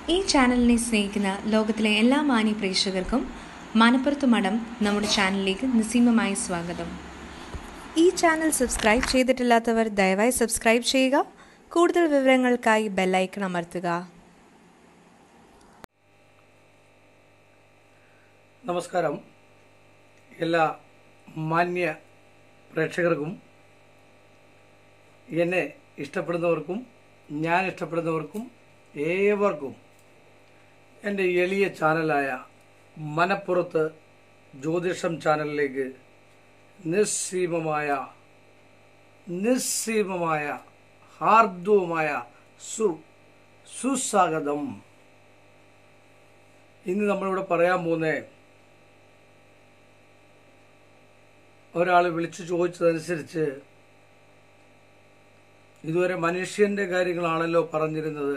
ഈ ചാനലിനെ സ്നേഹിക്കുന്ന ലോകത്തിലെ എല്ലാ മാന്യ പ്രേക്ഷകർക്കും മനപ്പുറത്ത് മഠം നമ്മുടെ ചാനലിലേക്ക് നിസ്സീമമായി സ്വാഗതം ഈ ചാനൽ സബ്സ്ക്രൈബ് ചെയ്തിട്ടില്ലാത്തവർ ദയവായി സബ്സ്ക്രൈബ് ചെയ്യുക കൂടുതൽ വിവരങ്ങൾക്കായി ബെല്ലൈക്കൺ അമർത്തുക നമസ്കാരം എല്ലാ മാന്യ പ്രേക്ഷകർക്കും എന്നെ ഇഷ്ടപ്പെടുന്നവർക്കും ഞാൻ ഇഷ്ടപ്പെടുന്നവർക്കും ഏവർക്കും എൻ്റെ എളിയ ചാനലായ മനപ്പുറത്ത് ജ്യോതിഷം ചാനലിലേക്ക് നിസ്സീമമായ നിസ്സീമമായ ഹാർദവുമായ സു സുസ്വാഗതം ഇന്ന് നമ്മളിവിടെ പറയാൻ പോകുന്നേ ഒരാൾ വിളിച്ചു ചോദിച്ചതനുസരിച്ച് ഇതുവരെ മനുഷ്യന്റെ കാര്യങ്ങളാണല്ലോ പറഞ്ഞിരുന്നത്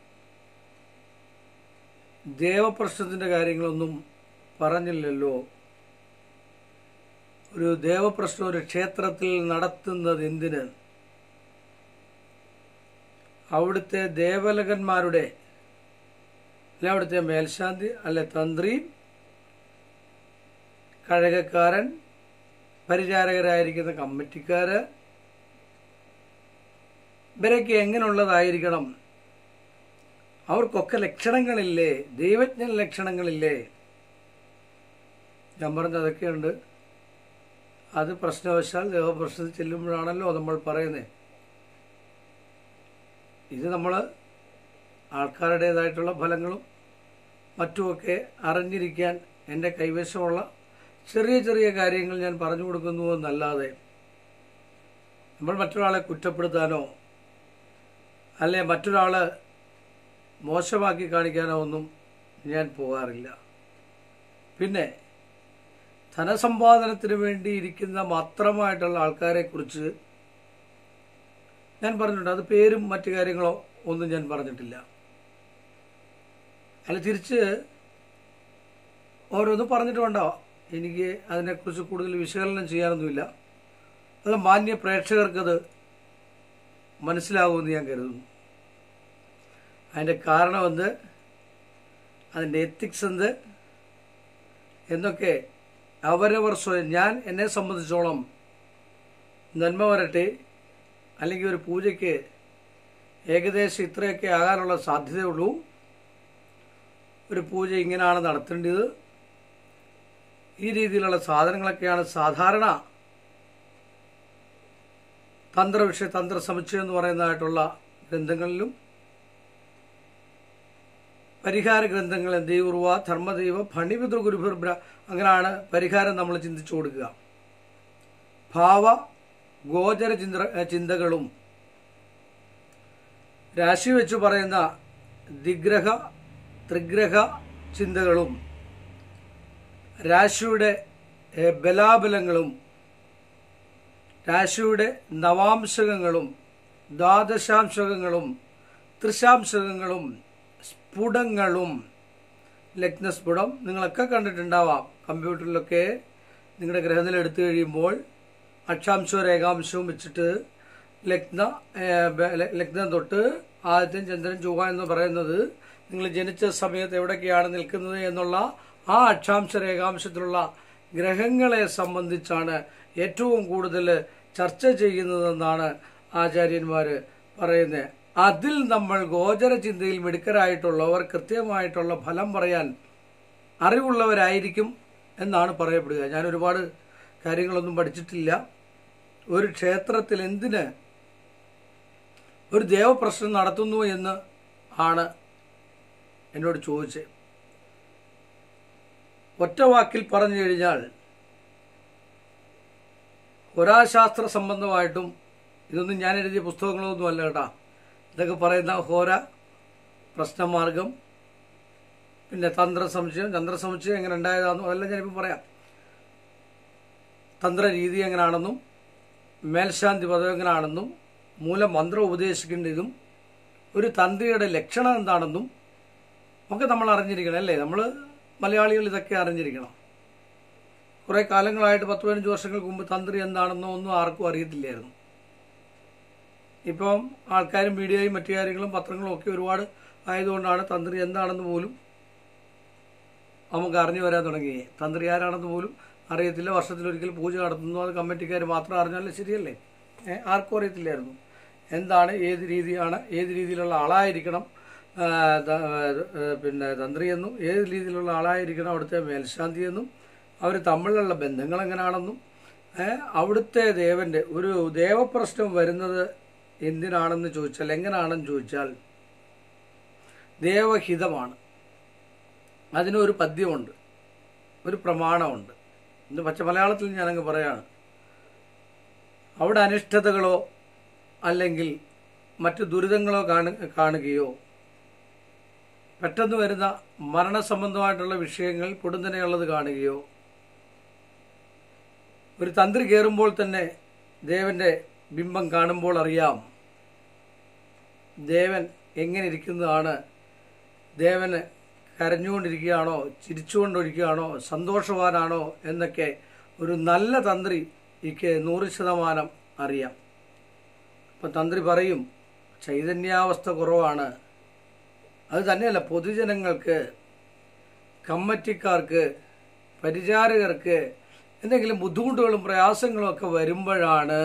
ദേവപ്രശ്നത്തിന്റെ കാര്യങ്ങളൊന്നും പറഞ്ഞില്ലല്ലോ ഒരു ദേവപ്രശ്നം ഒരു ക്ഷേത്രത്തിൽ നടത്തുന്നത് എന്തിന് അവിടുത്തെ ദേവലകന്മാരുടെ അല്ലെ അവിടുത്തെ മേൽശാന്തി അല്ലെ തന്ത്രി കഴകക്കാരൻ പരിചാരകരായിരിക്കുന്ന കമ്മിറ്റിക്കാര് ഇവരൊക്കെ എങ്ങനെയുള്ളതായിരിക്കണം അവർക്കൊക്കെ ലക്ഷണങ്ങളില്ലേ ദൈവജ്ഞ ലക്ഷണങ്ങളില്ലേ ഞാൻ പറഞ്ഞ അതൊക്കെയുണ്ട് അത് പ്രശ്നവശാൽ ദേവപ്രശ്നത്തിൽ ചെല്ലുമ്പോഴാണല്ലോ നമ്മൾ പറയുന്നത് ഇത് നമ്മൾ ആൾക്കാരുടേതായിട്ടുള്ള ഫലങ്ങളും മറ്റുമൊക്കെ അറിഞ്ഞിരിക്കാൻ എൻ്റെ കൈവശമുള്ള ചെറിയ ചെറിയ കാര്യങ്ങൾ ഞാൻ പറഞ്ഞു കൊടുക്കുന്നു എന്നല്ലാതെ നമ്മൾ മറ്റൊരാളെ കുറ്റപ്പെടുത്താനോ അല്ലെ മറ്റൊരാളെ മോശമാക്കി കാണിക്കാനോ ഒന്നും ഞാൻ പോകാറില്ല പിന്നെ ധനസമ്പാദനത്തിന് വേണ്ടി ഇരിക്കുന്ന മാത്രമായിട്ടുള്ള ആൾക്കാരെക്കുറിച്ച് ഞാൻ പറഞ്ഞിട്ടുണ്ട് അത് പേരും മറ്റു കാര്യങ്ങളോ ഒന്നും ഞാൻ പറഞ്ഞിട്ടില്ല അല്ല തിരിച്ച് ഓരോന്ന് പറഞ്ഞിട്ട് വേണ്ടോ എനിക്ക് അതിനെക്കുറിച്ച് കൂടുതൽ വിശകലനം ചെയ്യാനൊന്നുമില്ല അത് മാന്യ പ്രേക്ഷകർക്കത് മനസ്സിലാകുമെന്ന് ഞാൻ കരുതുന്നു അതിൻ്റെ കാരണം എന്ത് അതിൻ്റെ എത്തിക്സ് എന്ത് എന്നൊക്കെ അവരവർ സ്വയം ഞാൻ എന്നെ സംബന്ധിച്ചോളം നന്മ വരട്ടെ അല്ലെങ്കിൽ ഒരു പൂജയ്ക്ക് ഏകദേശം ഇത്രയൊക്കെ ആകാനുള്ള സാധ്യതയുള്ളൂ ഒരു പൂജ ഇങ്ങനെയാണ് നടത്തേണ്ടത് ഈ രീതിയിലുള്ള സാധനങ്ങളൊക്കെയാണ് സാധാരണ തന്ത്രവിഷയ തന്ത്ര സമുച്ചയം എന്ന് പറയുന്നതായിട്ടുള്ള ഗ്രന്ഥങ്ങളിലും പരിഹാര ഗ്രന്ഥങ്ങൾ ദൈവറുവ ധർമ്മദൈവ ഫണിപിതൃ ഗുരുഭിർബ്ര അങ്ങനെയാണ് പരിഹാരം നമ്മൾ ചിന്തിച്ചു കൊടുക്കുക ഭാവ ഗോചര ചിന്ത ചിന്തകളും രാശി വെച്ച് പറയുന്ന ദിഗ്രഹ ത്രിഗ്രഹ ചിന്തകളും രാശിയുടെ ഏഹ്, ബലാബലങ്ങളും രാശിയുടെ നവാംശകങ്ങളും ദ്വാദശാംശകങ്ങളും ത്രിശാംശകങ്ങളും സ്ഫുടങ്ങളും ലഗ്നസ്ഫുടം നിങ്ങളൊക്കെ കണ്ടിട്ടുണ്ടാവാം കമ്പ്യൂട്ടറിലൊക്കെ നിങ്ങളുടെ ഗ്രഹനില എടുത്തു കഴിയുമ്പോൾ അക്ഷാംശവും രേഖാംശവും വെച്ചിട്ട് ലഗ്ന ഏഹ്, ബ- ല- ലഗ്നം തൊട്ട് ആദിത്യൻ ചന്ദ്രൻ ചൊവ്വ എന്ന് പറയുന്നത് നിങ്ങൾ ജനിച്ച സമയത്ത് എവിടൊക്കെയാണ് നിൽക്കുന്നത് എന്നുള്ള ആ അക്ഷാംശ രേഖാംശത്തിലുള്ള ഗ്രഹങ്ങളെ സംബന്ധിച്ചാണ് ഏറ്റവും കൂടുതൽ ചർച്ച ചെയ്യുന്നതെന്നാണ് ആചാര്യന്മാർ പറയുന്നത് അതിൽ നമ്മൾ ഗോചര ചിന്തയിൽ മിടുക്കരായിട്ടുള്ളവർ കൃത്യമായിട്ടുള്ള ഫലം പറയാൻ അറിവുള്ളവരായിരിക്കും എന്നാണ് പറയപ്പെടുക ഞാൻ ഒരുപാട് കാര്യങ്ങളൊന്നും പഠിച്ചിട്ടില്ല ഒരു ക്ഷേത്രത്തിൽ എന്തിന് ഒരു ദേവപ്രശ്നം നടത്തുന്നു എന്ന് ആണ് എന്നോട് ചോദിച്ചത് ഒറ്റ വാക്കിൽ പറഞ്ഞു കഴിഞ്ഞാൽ ഹോരാശാസ്ത്ര സംബന്ധമായിട്ടും ഇതൊന്നും ഞാൻ എഴുതിയ പുസ്തകങ്ങളൊന്നും അല്ല കേട്ടാ ഇതൊക്കെ പറയുന്ന ഹോര പ്രശ്നമാർഗം പിന്നെ തന്ത്ര സംശയം തന്ത്ര സംശയം എങ്ങനെ ഉണ്ടായതാണെന്നും അതെല്ലാം ഞാനിപ്പോൾ പറയാം തന്ത്രരീതി എങ്ങനെയാണെന്നും മേൽശാന്തി പദം എങ്ങനെയാണെന്നും മൂലമന്ത്രം ഉപദേശിക്കേണ്ടതും ഒരു തന്ത്രിയുടെ ലക്ഷണം എന്താണെന്നും ഒക്കെ നമ്മൾ അറിഞ്ഞിരിക്കണം അല്ലേ നമ്മൾ മലയാളികൾ ഇതൊക്കെ അറിഞ്ഞിരിക്കണം കുറേ കാലങ്ങളായിട്ട് പത്ത് പതിനഞ്ച് വർഷങ്ങൾക്ക് മുമ്പ് തന്ത്രി എന്താണെന്നോ ഒന്നും ആർക്കും അറിയത്തില്ലായിരുന്നു ഇപ്പം ആൾക്കാരും മീഡിയയും മറ്റു കാര്യങ്ങളും പത്രങ്ങളും ഒക്കെ ഒരുപാട് ആയതുകൊണ്ടാണ് തന്ത്രി എന്താണെന്ന് പോലും നമുക്ക് അറിഞ്ഞു വരാൻ തുടങ്ങി തന്ത്രി ആരാണെന്ന് പോലും അറിയത്തില്ല വർഷത്തിലൊരിക്കൽ പൂജ നടത്തുന്നു അത് കമ്മിറ്റിക്കാർ മാത്രം അറിഞ്ഞാലും ശരിയല്ലേ ഏ, ആർക്കും അറിയത്തില്ലായിരുന്നു എന്താണ് ഏത് രീതിയാണ് ഏത് രീതിയിലുള്ള ആളായിരിക്കണം ആ, ത- ആ, പിന്നെ തന്ത്രിയെന്നും ഏത് രീതിയിലുള്ള ആളായിരിക്കണം അവിടുത്തെ മേൽശാന്തി എന്നും അവർ തമ്മിലുള്ള ബന്ധങ്ങൾ എങ്ങനെയാണെന്നും ഏ, അവിടുത്തെ ദേവന്റെ ഒരു ദേവപ്രശ്നം വരുന്നത് എന്തിനാണെന്ന് ചോദിച്ചാൽ എങ്ങനെയാണെന്ന് ചോദിച്ചാൽ ദേവഹിതമാണ് അതിനൊരു പദ്യമുണ്ട് ഒരു പ്രമാണമുണ്ട് ഇന്ന് പച്ച മലയാളത്തിൽ ഞാനങ്ങ് പറയാണ് അവിടെ അനിഷ്ടതകളോ അല്ലെങ്കിൽ മറ്റു ദുരിതങ്ങളോ കാണു കാണുകയോ പെട്ടെന്ന് വരുന്ന മരണസംബന്ധമായിട്ടുള്ള വിഷയങ്ങൾ പൊടുന്നനെയുള്ളത് കാണുകയോ ഒരു തന്ത്രി കയറുമ്പോൾ തന്നെ ദേവന്റെ ബിംബം കാണുമ്പോൾ അറിയാം ദേവൻ എങ്ങനെ ഇരിക്കുന്നതാണ് ദേവന് കരഞ്ഞുകൊണ്ടിരിക്കുകയാണോ ചിരിച്ചുകൊണ്ടിരിക്കുകയാണോ സന്തോഷവാനാണോ എന്നൊക്കെ ഒരു നല്ല തന്ത്രിക്ക് നൂറ് ശതമാനം അറിയാം അപ്പം തന്ത്രി പറയും ചൈതന്യാവസ്ഥ കുറവാണ് അത് തന്നെയല്ല പൊതുജനങ്ങൾക്ക് കമ്മറ്റിക്കാർക്ക് പരിചാരകർക്ക് എന്തെങ്കിലും ബുദ്ധിമുട്ടുകളും പ്രയാസങ്ങളും ഒക്കെ വരുമ്പോഴാണ്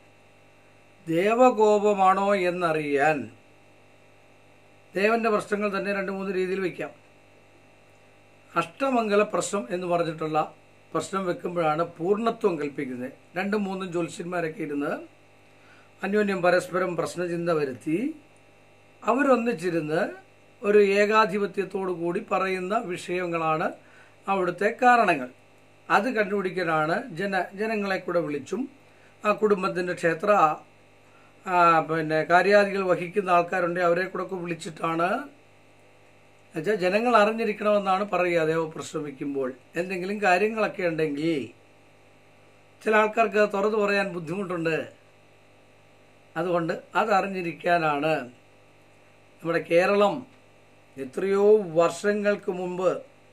ദേവകോപമാണോ എന്നറിയാൻ ദേവന്റെ പ്രശ്നങ്ങൾ തന്നെ രണ്ട് മൂന്ന് രീതിയിൽ വയ്ക്കാം അഷ്ടമംഗല പ്രശ്നം എന്ന് പറഞ്ഞിട്ടുള്ള പ്രശ്നം വെക്കുമ്പോഴാണ് പൂർണ്ണത്വം കൽപ്പിക്കുന്നത് രണ്ടും മൂന്നും ജ്യോത്സ്യന്മാരൊക്കെ ഇരുന്ന് അന്യോന്യം പരസ്പരം പ്രശ്നചിന്ത വരുത്തി അവരൊന്നിച്ചിരുന്ന് ഒരു ഏകാധിപത്യത്തോടു കൂടി പറയുന്ന വിഷയങ്ങളാണ് അവിടുത്തെ കാരണങ്ങൾ അത് കണ്ടുപിടിക്കാനാണ് ജന ജനങ്ങളെ കൂടെ വിളിച്ചും ആ കുടുംബത്തിൻ്റെ ക്ഷേത്ര ആ, പിന്നെ കാര്യാദികൾ വഹിക്കുന്ന ആൾക്കാരുണ്ട് അവരെ കൂടെ ഒക്കെ വിളിച്ചിട്ടാണ് എന്നുവെച്ചാൽ ജനങ്ങൾ അറിഞ്ഞിരിക്കണമെന്നാണ് പറയുക ദേവപ്രശ്നം വയ്ക്കുമ്പോൾ എന്തെങ്കിലും കാര്യങ്ങളൊക്കെ ഉണ്ടെങ്കിൽ ചില ആൾക്കാർക്ക് അത് തുറന്നു പറയാൻ ബുദ്ധിമുട്ടുണ്ട് അതുകൊണ്ട് അതറിഞ്ഞിരിക്കാനാണ് നമ്മുടെ കേരളം എത്രയോ വർഷങ്ങൾക്ക് മുമ്പ്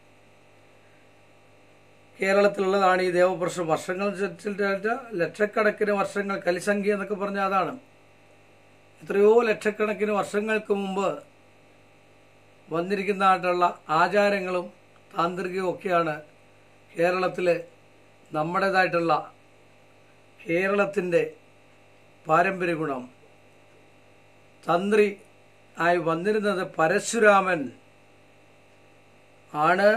കേരളത്തിലുള്ളതാണ് ഈ ദേവപ്രശ്നം വർഷങ്ങൾ വെച്ചിട്ട് ലക്ഷക്കണക്കിന് വർഷങ്ങൾ കലിസംഖ്യ എന്നൊക്കെ പറഞ്ഞ അതാണ് എത്രയോ ലക്ഷക്കണക്കിന് വർഷങ്ങൾക്ക് മുമ്പ് വന്നിരിക്കുന്നതായിട്ടുള്ള ആചാരങ്ങളും താന്ത്രികവും ഒക്കെയാണ് കേരളത്തിൽ നമ്മുടേതായിട്ടുള്ള കേരളത്തിൻ്റെ പാരമ്പര്യ ഗുണം തന്ത്രി ആയി വന്നിരുന്നത് പരശുരാമൻ ആണ്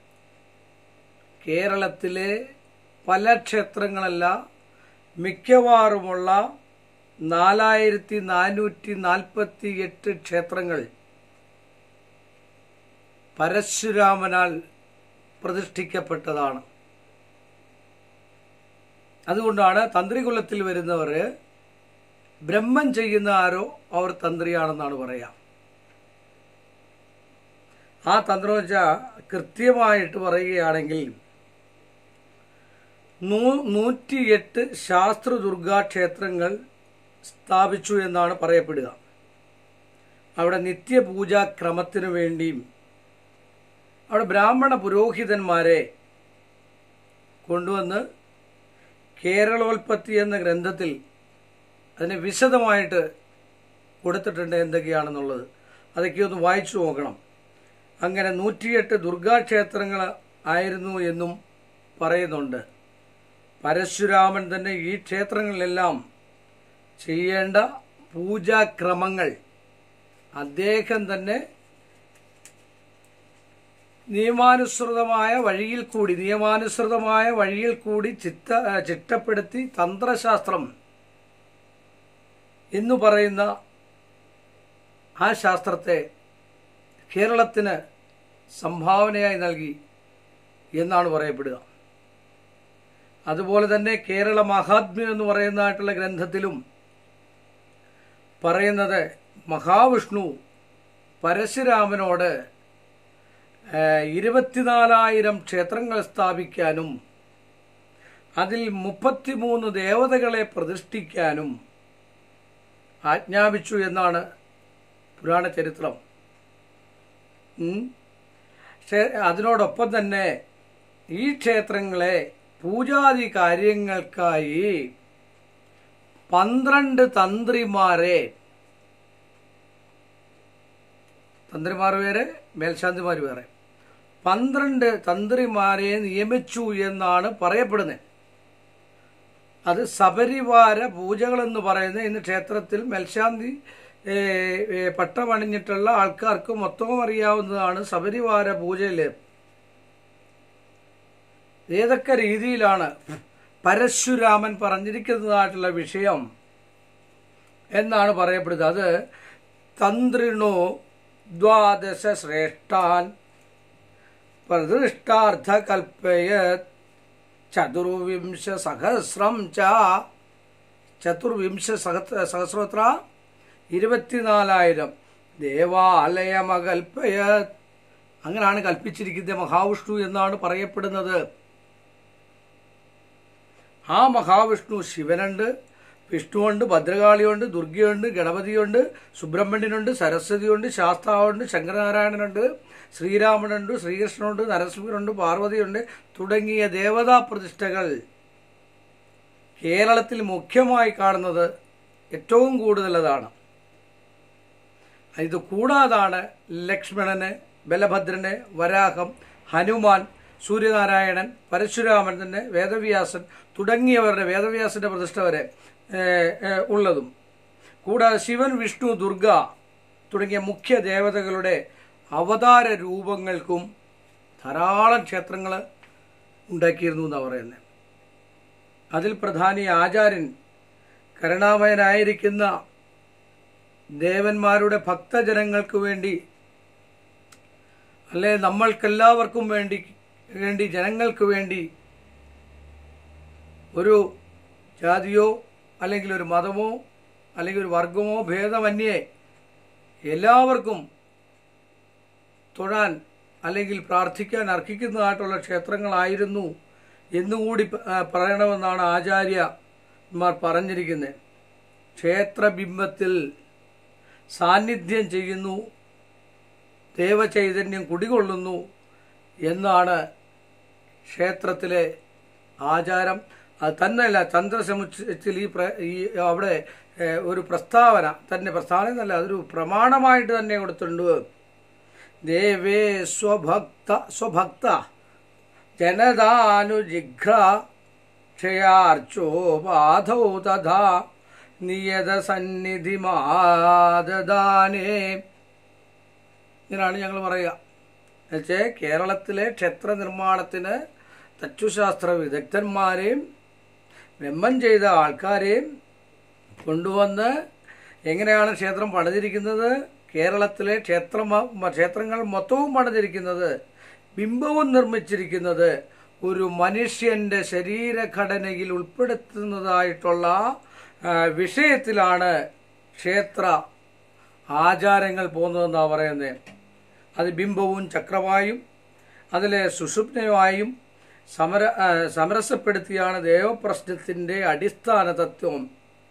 കേരളത്തിലെ പല ക്ഷേത്രങ്ങളല്ല മിക്കവാറുമുള്ള നാലായിരത്തി നാനൂറ്റി നാൽപ്പത്തി എട്ട് ക്ഷേത്രങ്ങൾ പരശുരാമനാൽ പ്രതിഷ്ഠിക്കപ്പെട്ടതാണ് അതുകൊണ്ടാണ് തന്ത്രികുലത്തിൽ വരുന്നവർ ബ്രഹ്മം ചെയ്യുന്ന ആരോ അവർ തന്ത്രിയാണെന്നാണ് പറയാം ആ തന്ത്രം വെച്ചാൽ കൃത്യമായിട്ട് പറയുകയാണെങ്കിൽ നൂ നൂറ്റിയെട്ട് ശാസ്ത്ര ദുർഗാ ക്ഷേത്രങ്ങൾ സ്ഥാപിച്ചു എന്നാണ് പറയപ്പെടുക അവിടെ നിത്യപൂജാ ക്രമത്തിനു വേണ്ടിയും അവിടെ ബ്രാഹ്മണ പുരോഹിതന്മാരെ കൊണ്ടുവന്ന് കേരളോൽപ്പത്തി എന്ന ഗ്രന്ഥത്തിൽ അതിനെ വിശദമായിട്ട് കൊടുത്തിട്ടുണ്ട് എന്തൊക്കെയാണെന്നുള്ളത് അതൊക്കെ ഒന്ന് വായിച്ചു നോക്കണം അങ്ങനെ നൂറ്റിയെട്ട് ദുർഗാക്ഷേത്രങ്ങൾ ആയിരുന്നു എന്നും പറയുന്നുണ്ട് പരശുരാമൻ തന്നെ ഈ ക്ഷേത്രങ്ങളിലെല്ലാം ചെയ്യേണ്ട പൂജാക്രമങ്ങൾ അദ്ദേഹം തന്നെ നിയമാനുസൃതമായ വഴിയിൽ കൂടി നിയമാനുസൃതമായ വഴിയിൽ കൂടി ചിത്ത ചിട്ടപ്പെടുത്തി തന്ത്രശാസ്ത്രം എന്ന് പറയുന്ന ആ ശാസ്ത്രത്തെ കേരളത്തിന് സംഭാവനയായി നൽകി എന്നാണ് പറയപ്പെടുക അതുപോലെ തന്നെ കേരള മഹാത്മ്യം എന്ന് പറയുന്നതായിട്ടുള്ള ഗ്രന്ഥത്തിലും പറയുന്നത് മഹാവിഷ്ണു പരശുരാമനോട് ഏഹ്, ഇരുപത്തിനാലായിരം ക്ഷേത്രങ്ങൾ സ്ഥാപിക്കാനും അതിൽ മുപ്പത്തിമൂന്ന് ദേവതകളെ പ്രതിഷ്ഠിക്കാനും ആജ്ഞാപിച്ചു എന്നാണ് പുരാണ ചരിത്രം ഉം. പക്ഷേ അതിനോടൊപ്പം തന്നെ ഈ ക്ഷേത്രങ്ങളെ പൂജാതി കാര്യങ്ങൾക്കായി പന്ത്രണ്ട് തന്ത്രിമാരെ തന്ത്രിമാർ വേറെ മേൽശാന്തിമാർ വേറെ പന്ത്രണ്ട് തന്ത്രിമാരെ നിയമിച്ചു എന്നാണ് പറയപ്പെടുന്നത് അത് സപരിവാര പൂജകൾ എന്ന് പറയുന്നത് ഇന്ന് ക്ഷേത്രത്തിൽ മേൽശാന്തി ഏ, ഏ, പട്ടമണിഞ്ഞിട്ടുള്ള ആൾക്കാർക്ക് മൊത്തവും അറിയാവുന്നതാണ് സപരിവാര പൂജയിൽ ഏതൊക്കെ രീതിയിലാണ് പരശുരാമൻ പറഞ്ഞിരിക്കുന്നതായിട്ടുള്ള വിഷയം എന്നാണ് പറയപ്പെടുന്നത് അത് തന്ത്രിണോ ദ്വാദശ ശ്രേഷ്ഠാൻ പ്രതിഷ്ഠാർത്ഥ കൽപ്പയത് ചതുർവിംശ സഹസ്രം ച ചതുർവിംശ സഹ- സഹസ്രോത്ര ഇരുപത്തിനാലായിരം ദേവാലയമകൽപ്പയത് അങ്ങനെയാണ് കൽപ്പിച്ചിരിക്കുന്നത് മഹാവിഷ്ണു എന്നാണ് പറയപ്പെടുന്നത് ആ മഹാവിഷ്ണു ശിവനുണ്ട് വിഷ്ണുവുണ്ട് ഭദ്രകാളിയുണ്ട് ദുർഗയുണ്ട് ഗണപതിയുണ്ട് സുബ്രഹ്മണ്യനുണ്ട് സരസ്വതിയുണ്ട് ശാസ്താവുണ്ട് ശങ്കരനാരായണനുണ്ട് ശ്രീരാമനുണ്ട് ശ്രീകൃഷ്ണനുണ്ട് നരസിംഹനുണ്ട് പാർവതിയുണ്ട് തുടങ്ങിയ ദേവതാ പ്രതിഷ്ഠകൾ കേരളത്തിൽ മുഖ്യമായി കാണുന്നത് ഏറ്റവും കൂടുതലതാണ് ഇത് കൂടാതാണ് ലക്ഷ്മണന് ബലഭദ്രന് വരാഹം ഹനുമാൻ സൂര്യനാരായണൻ പരശുരാമൻ തന്നെ വേദവ്യാസൻ തുടങ്ങിയവരുടെ വേദവ്യാസന്റെ പ്രതിഷ്ഠ വരെ ഏ, ഏ, ഉള്ളതും കൂടാതെ ശിവൻ വിഷ്ണു ദുർഗ തുടങ്ങിയ മുഖ്യ ദേവതകളുടെ അവതാര രൂപങ്ങൾക്കും ധാരാളം ക്ഷേത്രങ്ങൾ ഉണ്ടാക്കിയിരുന്നു എന്നാണ് പറയുന്നത് അതിൽ പ്രധാനി ആചാര്യൻ കരുണാമയനായിരിക്കുന്ന ദേവന്മാരുടെ ഭക്തജനങ്ങൾക്ക് വേണ്ടി അല്ലെ നമ്മൾക്കെല്ലാവർക്കും വേണ്ടി വേണ്ടി ജനങ്ങൾക്ക് വേണ്ടി ഒരു ജാതിയോ അല്ലെങ്കിൽ ഒരു മതമോ അല്ലെങ്കിൽ ഒരു വർഗമോ ഭേദമന്യേ എല്ലാവർക്കും തൊഴാൻ അല്ലെങ്കിൽ പ്രാർത്ഥിക്കാൻ അർഹിക്കുന്നതായിട്ടുള്ള ക്ഷേത്രങ്ങളായിരുന്നു എന്നുകൂടി പ- ആ, പറയണമെന്നാണ് ആചാര്യന്മാർ പറഞ്ഞിരിക്കുന്നത് ക്ഷേത്രബിംബത്തിൽ സാന്നിധ്യം ചെയ്യുന്നു ദേവചൈതന്യം കുടികൊള്ളുന്നു എന്നാണ് ക്ഷേത്രത്തിലെ ആചാരം അത് തന്നെയല്ല ചന്ദ്രസമുച്ചത്തിൽ ഈ പ്ര ഈ അവിടെ ഏഹ്, ഒരു പ്രസ്താവന തന്നെ പ്രസ്താവന എന്നല്ല അതൊരു പ്രമാണമായിട്ട് തന്നെ കൊടുത്തിട്ടുണ്ട് ദേവേ സ്വഭക്ത സ്വഭക്ത ജനതാനുജിഘ്ര ക്ഷയാർച്ചോ ബാധോ തഥാ നിയത സന്നിധിമാദാനേ ഇങ്ങനെയാണ് ഞങ്ങൾ പറയുക എന്നുവെച്ചാൽ കേരളത്തിലെ ക്ഷേത്ര നിർമ്മാണത്തിന് തച്ചുശാസ്ത്ര വിദഗ്ധന്മാരെയും വെമ്മം ചെയ്ത ആൾക്കാരെയും കൊണ്ടുവന്ന് എങ്ങനെയാണ് ഘക്ഷേത്രം പണിതിരിക്കുന്നത് കേരളത്തിലെ ക്ഷേത്ര ക്ഷേത്രങ്ങൾ മൊത്തവും പണിതിരിക്കുന്നത് ബിംബവും നിർമ്മിച്ചിരിക്കുന്നത് ഒരു മനുഷ്യന്റെ ശരീരഘടനയിൽ ഉൾപ്പെടുത്തുന്നതായിട്ടുള്ള ആ, വിഷയത്തിലാണ് ക്ഷേത്ര ആചാരങ്ങൾ പോകുന്നതെന്നാണ് പറയുന്നത് അത് ബിംബവും ചക്രമായും അതിലെ സുഷുപ്നയുമായും സമര ആ, സമരസപ്പെടുത്തിയാണ് ദേവപ്രശ്നത്തിൻ്റെ അടിസ്ഥാന തത്വം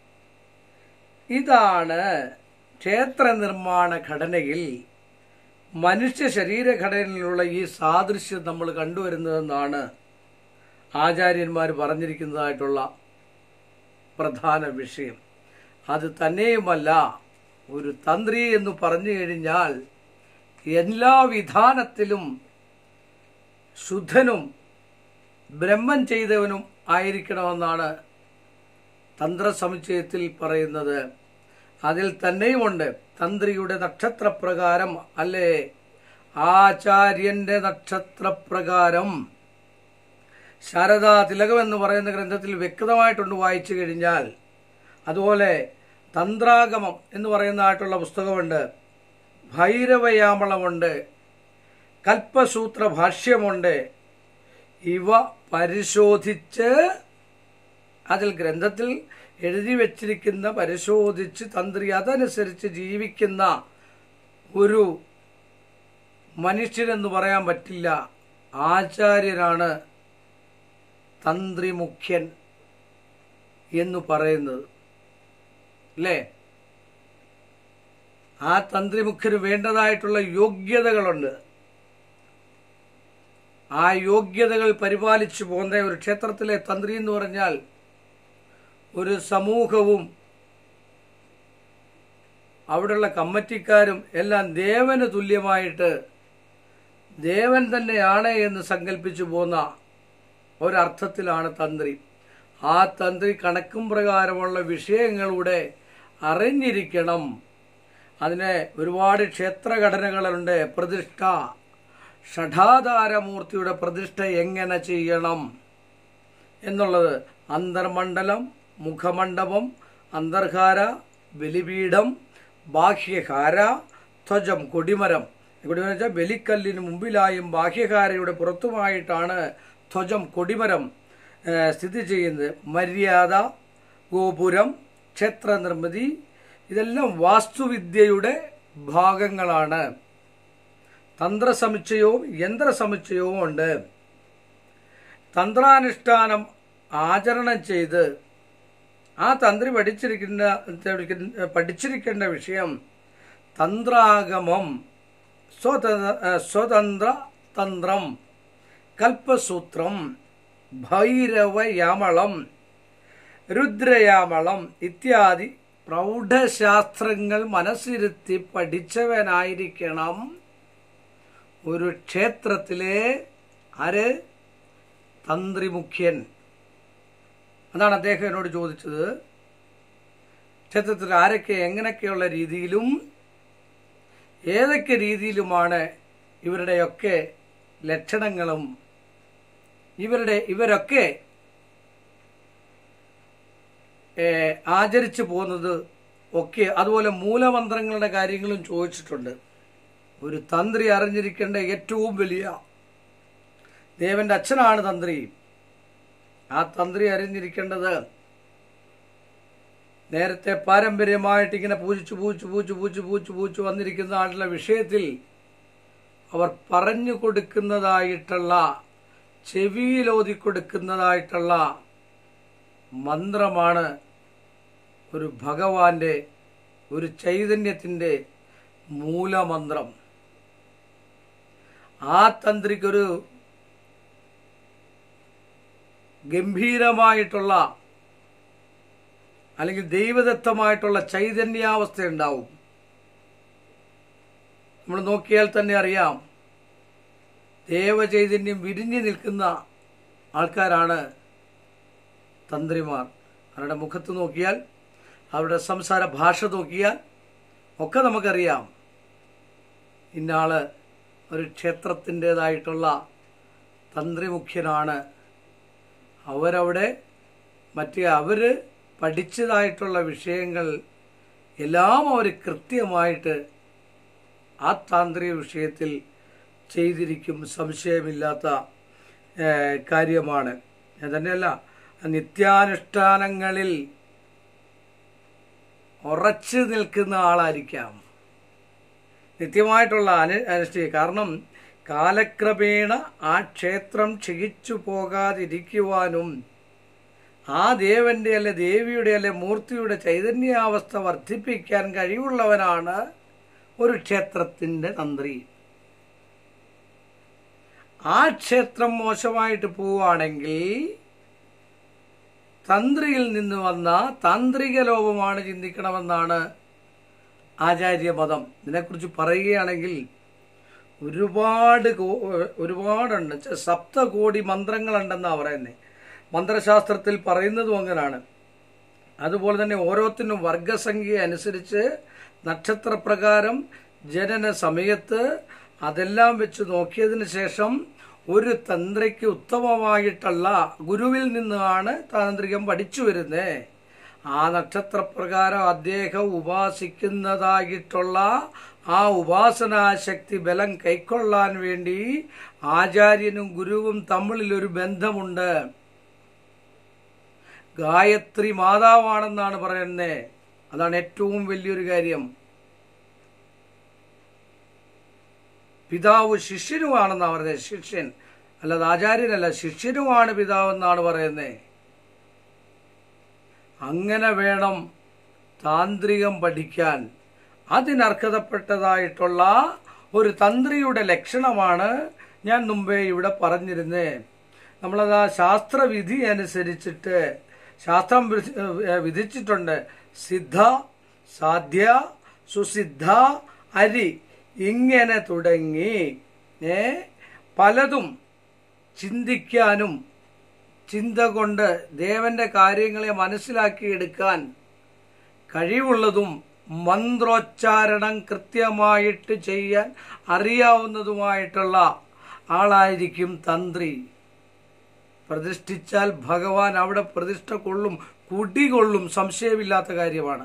ഇതാണ് ക്ഷേത്ര നിർമ്മാണ ഘടനയിൽ മനുഷ്യ ശരീരഘടനയിലുള്ള ഈ സാദൃശ്യം നമ്മൾ കണ്ടുവരുന്നതെന്നാണ് ആചാര്യന്മാർ പറഞ്ഞിരിക്കുന്നതായിട്ടുള്ള പ്രധാന വിഷയം അത് തന്നെയുമല്ല ഒരു തന്ത്രി എന്ന് പറഞ്ഞു കഴിഞ്ഞാൽ എല്ലാ വിധാനത്തിലും ശുദ്ധനും ബ്രഹ്മം ചെയ്തവനും ആയിരിക്കണമെന്നാണ് തന്ത്രസമുച്ചയത്തിൽ പറയുന്നത് അതിൽ തന്നെയുമുണ്ട് തന്ത്രിയുടെ നക്ഷത്രപ്രകാരം അല്ലേ ആചാര്യന്റെ നക്ഷത്രപ്രകാരം ശാരദാ തിലകം എന്ന് പറയുന്ന ഗ്രന്ഥത്തിൽ വ്യക്തമായിട്ടുണ്ട് വായിച്ചു കഴിഞ്ഞാൽ അതുപോലെ തന്ത്രാഗമം എന്ന് പറയുന്നതായിട്ടുള്ള പുസ്തകമുണ്ട് ഭൈരവയാമളമുണ്ട് കൽപ്പസൂത്ര ഭാഷ്യമുണ്ട് ഇവ പരിശോധിച്ച് അതിൽ ഗ്രന്ഥത്തിൽ എഴുതി വച്ചിരിക്കുന്ന പരിശോധിച്ച് തന്ത്രി അതനുസരിച്ച് ജീവിക്കുന്ന ഒരു മനുഷ്യനെന്ന് പറയാൻ പറ്റില്ല ആചാര്യനാണ് തന്ത്രി മുഖ്യൻ എന്ന് പറയുന്നത് അല്ലേ ആ തന്ത്രിമുഖ്യന് വേണ്ടതായിട്ടുള്ള യോഗ്യതകളുണ്ട് ആ യോഗ്യതകൾ പരിപാലിച്ചു പോകുന്ന ഒരു ക്ഷേത്രത്തിലെ തന്ത്രി എന്ന് പറഞ്ഞാൽ ഒരു സമൂഹവും അവിടെയുള്ള കമ്മിറ്റിക്കാരും എല്ലാം ദേവന് തുല്യമായിട്ട് ദേവൻ തന്നെയാണ് എന്ന് സങ്കല്പിച്ചു പോന്ന ഒരർത്ഥത്തിലാണ് തന്ത്രി ആ തന്ത്രി കണക്കും പ്രകാരമുള്ള വിഷയങ്ങളുടെ അറിഞ്ഞിരിക്കണം അതിന് ഒരുപാട് ക്ഷേത്രഘടനകളുണ്ട് പ്രതിഷ്ഠ ഷഠാധാരമൂർത്തിയുടെ പ്രതിഷ്ഠ എങ്ങനെ ചെയ്യണം എന്നുള്ളത് അന്തർമണ്ഡലം മുഖമണ്ഡപം അന്തർഹാര ബലിപീഠം ബാഹ്യഹാര ധ്വജം കൊടിമരം കൊടിമരം വെച്ചാൽ ബലിക്കല്ലിന് മുമ്പിലായും ബാഹ്യഹാരയുടെ പുറത്തുമായിട്ടാണ് ധ്വജം കൊടിമരം ഏഹ്, സ്ഥിതി ചെയ്യുന്നത് മര്യാദ ഗോപുരം ക്ഷേത്ര നിർമ്മിതി ഇതെല്ലാം വാസ്തുവിദ്യയുടെ ഭാഗങ്ങളാണ് തന്ത്രസമുച്ചയവും യന്ത്രസമുച്ചയവും ഉണ്ട് തന്ത്രാനുഷ്ഠാനം ആചരണം ചെയ്ത് ആ തന്ത്രി പഠിച്ചിരിക്കുന്ന പഠിച്ചിരിക്കേണ്ട വിഷയം തന്ത്രാഗമം സ്വതന്ത്ര സ്വതന്ത്ര തന്ത്രം കൽപ്പസൂത്രം ഭൈരവയാമളം രുദ്രയാമളം ഇത്യാദി പ്രൗഢശാസ്ത്രങ്ങൾ മനസ്സിരുത്തി പഠിച്ചവനായിരിക്കണം ഒരു ക്ഷേത്രത്തിലെ ആര് തന്ത്രിമുഖ്യൻ അതാണ് അദ്ദേഹം എന്നോട് ചോദിച്ചത് ക്ഷേത്രത്തിൽ ആരൊക്കെ എങ്ങനെയൊക്കെയുള്ള രീതിയിലും ഏതൊക്കെ രീതിയിലുമാണ് ഇവരുടെയൊക്കെ ലക്ഷണങ്ങളും ഇവരുടെ ഇവരൊക്കെ ഏഹ്, ആചരിച്ചു പോകുന്നത് ഒക്കെ അതുപോലെ മൂലമന്ത്രങ്ങളുടെ കാര്യങ്ങളും ചോദിച്ചിട്ടുണ്ട് ഒരു തന്ത്രി അറിഞ്ഞിരിക്കേണ്ട ഏറ്റവും വലിയ ദേവന്റെ അച്ഛനാണ് തന്ത്രി ആ തന്ത്രി അറിഞ്ഞിരിക്കേണ്ടത് നേരത്തെ പാരമ്പര്യമായിട്ട് ഇങ്ങനെ പൂജിച്ചു പൂജിച്ചു പൂജിച്ചു പൂജിച്ചു പൂജിച്ചു പൂജിച്ചു വന്നിരിക്കുന്ന ആളുടെ വിഷയത്തിൽ അവർ പറഞ്ഞു കൊടുക്കുന്നതായിട്ടുള്ള ചെവിയിലോതി കൊടുക്കുന്നതായിട്ടുള്ള മന്ത്രമാണ് ഒരു ഭഗവാന്റെ ഒരു ചൈതന്യത്തിൻ്റെ മൂലമന്ത്രം ആ തന്ത്രിക്കൊരു ഗംഭീരമായിട്ടുള്ള അല്ലെങ്കിൽ ദൈവദത്തമായിട്ടുള്ള ചൈതന്യാവസ്ഥ ഉണ്ടാവും നമ്മൾ നോക്കിയാൽ തന്നെ അറിയാം ദേവചൈതന്യം വിരിഞ്ഞു നിൽക്കുന്ന ആൾക്കാരാണ് തന്ത്രിമാർ അവരുടെ മുഖത്ത് നോക്കിയാൽ അവരുടെ സംസാര ഭാഷ നോക്കിയാൽ ഒക്കെ നമുക്കറിയാം ഇന്നാള് ഒരു ക്ഷേത്രത്തിൻ്റെതായിട്ടുള്ള തന്ത്രിമുഖ്യനാണ് അവരവിടെ മറ്റേ അവർ പഠിച്ചതായിട്ടുള്ള വിഷയങ്ങൾ എല്ലാം അവർ കൃത്യമായിട്ട് ആ താന്ത്രിക വിഷയത്തിൽ ചെയ്തിരിക്കും സംശയമില്ലാത്ത ഏഹ്, കാര്യമാണ് ഞാൻ തന്നെയല്ല നിത്യാനുഷ്ഠാനങ്ങളിൽ ഉറച്ചു നിൽക്കുന്ന ആളായിരിക്കാം നിത്യമായിട്ടുള്ള അനു അനുഷ്ഠിക്കുക കാരണം കാലക്രമേണ ആ ക്ഷേത്രം ക്ഷയിച്ചു പോകാതിരിക്കുവാനും ആ ദേവന്റെ അല്ലെ ദേവിയുടെ അല്ലെ മൂർത്തിയുടെ ചൈതന്യാവസ്ഥ വർദ്ധിപ്പിക്കാൻ കഴിവുള്ളവനാണ് ഒരു ക്ഷേത്രത്തിന്റെ തന്ത്രി ആ ക്ഷേത്രം മോശമായിട്ട് പോവുകയാണെങ്കിൽ തന്ത്രിയിൽ നിന്ന് വന്ന താന്ത്രിക ലോപമാണ് ചിന്തിക്കണമെന്നാണ് ആചാര്യമതം ഇതിനെക്കുറിച്ച് പറയുകയാണെങ്കിൽ ഒരുപാട് കോ- ഒരുപാടുണ്ട് ചെ- സപ്തകോടി മന്ത്രങ്ങളുണ്ടെന്നാണ് പറയുന്നത് മന്ത്രശാസ്ത്രത്തിൽ പറയുന്നതും അങ്ങനെയാണ് അതുപോലെ തന്നെ ഓരോത്തിനും വർഗസംഖ്യ അനുസരിച്ച് നക്ഷത്രപ്രകാരം ജനന സമയത്ത് അതെല്ലാം വെച്ച് നോക്കിയതിന് ശേഷം ഒരു തന്ത്രിക്ക് ഉത്തമമായിട്ടുള്ള ഗുരുവിൽ നിന്നാണ് താന്ത്രികം പഠിച്ചു വരുന്നത് ആ നക്ഷത്രപ്രകാരം അദ്ദേഹം ഉപാസിക്കുന്നതായിട്ടുള്ള ആ ഉപാസനാശക്തി ബലം കൈക്കൊള്ളാൻ വേണ്ടി ആചാര്യനും ഗുരുവും തമ്മിൽ ഒരു ബന്ധമുണ്ട് ഗായത്രി മാതാവാണെന്നാണ് പറയുന്നത് അതാണ് ഏറ്റവും വലിയൊരു കാര്യം പിതാവ് ശിഷ്യനുമാണെന്നാണ് പറയുന്നത് ശിഷ്യൻ അല്ലാതെ ആചാര്യനല്ല ശിഷ്യനുമാണ് പിതാവെന്നാണ് പറയുന്നത് അങ്ങനെ വേണം താന്ത്രികം പഠിക്കാൻ അതിനർഹതപ്പെട്ടതായിട്ടുള്ള ഒരു തന്ത്രിയുടെ ലക്ഷണമാണ് ഞാൻ മുമ്പേ ഇവിടെ പറഞ്ഞിരുന്നത് നമ്മളത് ആ ശാസ്ത്രവിധി അനുസരിച്ചിട്ട് ശാസ്ത്രം വിധി- ഏഹ് വിധിച്ചിട്ടുണ്ട് സിദ്ധ സാധ്യ സുസിദ്ധ അരി ഇങ്ങനെ തുടങ്ങി ഏ പലതും ചിന്തിക്കാനും ചിന്ത കൊണ്ട് ദേവന്റെ കാര്യങ്ങളെ മനസ്സിലാക്കിയെടുക്കാൻ കഴിവുള്ളതും മന്ത്രോച്ചാരണം കൃത്യമായിട്ട് ചെയ്യാൻ അറിയാവുന്നതുമായിട്ടുള്ള ആളായിരിക്കും തന്ത്രി പ്രതിഷ്ഠിച്ചാൽ ഭഗവാൻ അവിടെ പ്രതിഷ്ഠ കൊള്ളും കുടികൊള്ളും സംശയമില്ലാത്ത കാര്യമാണ്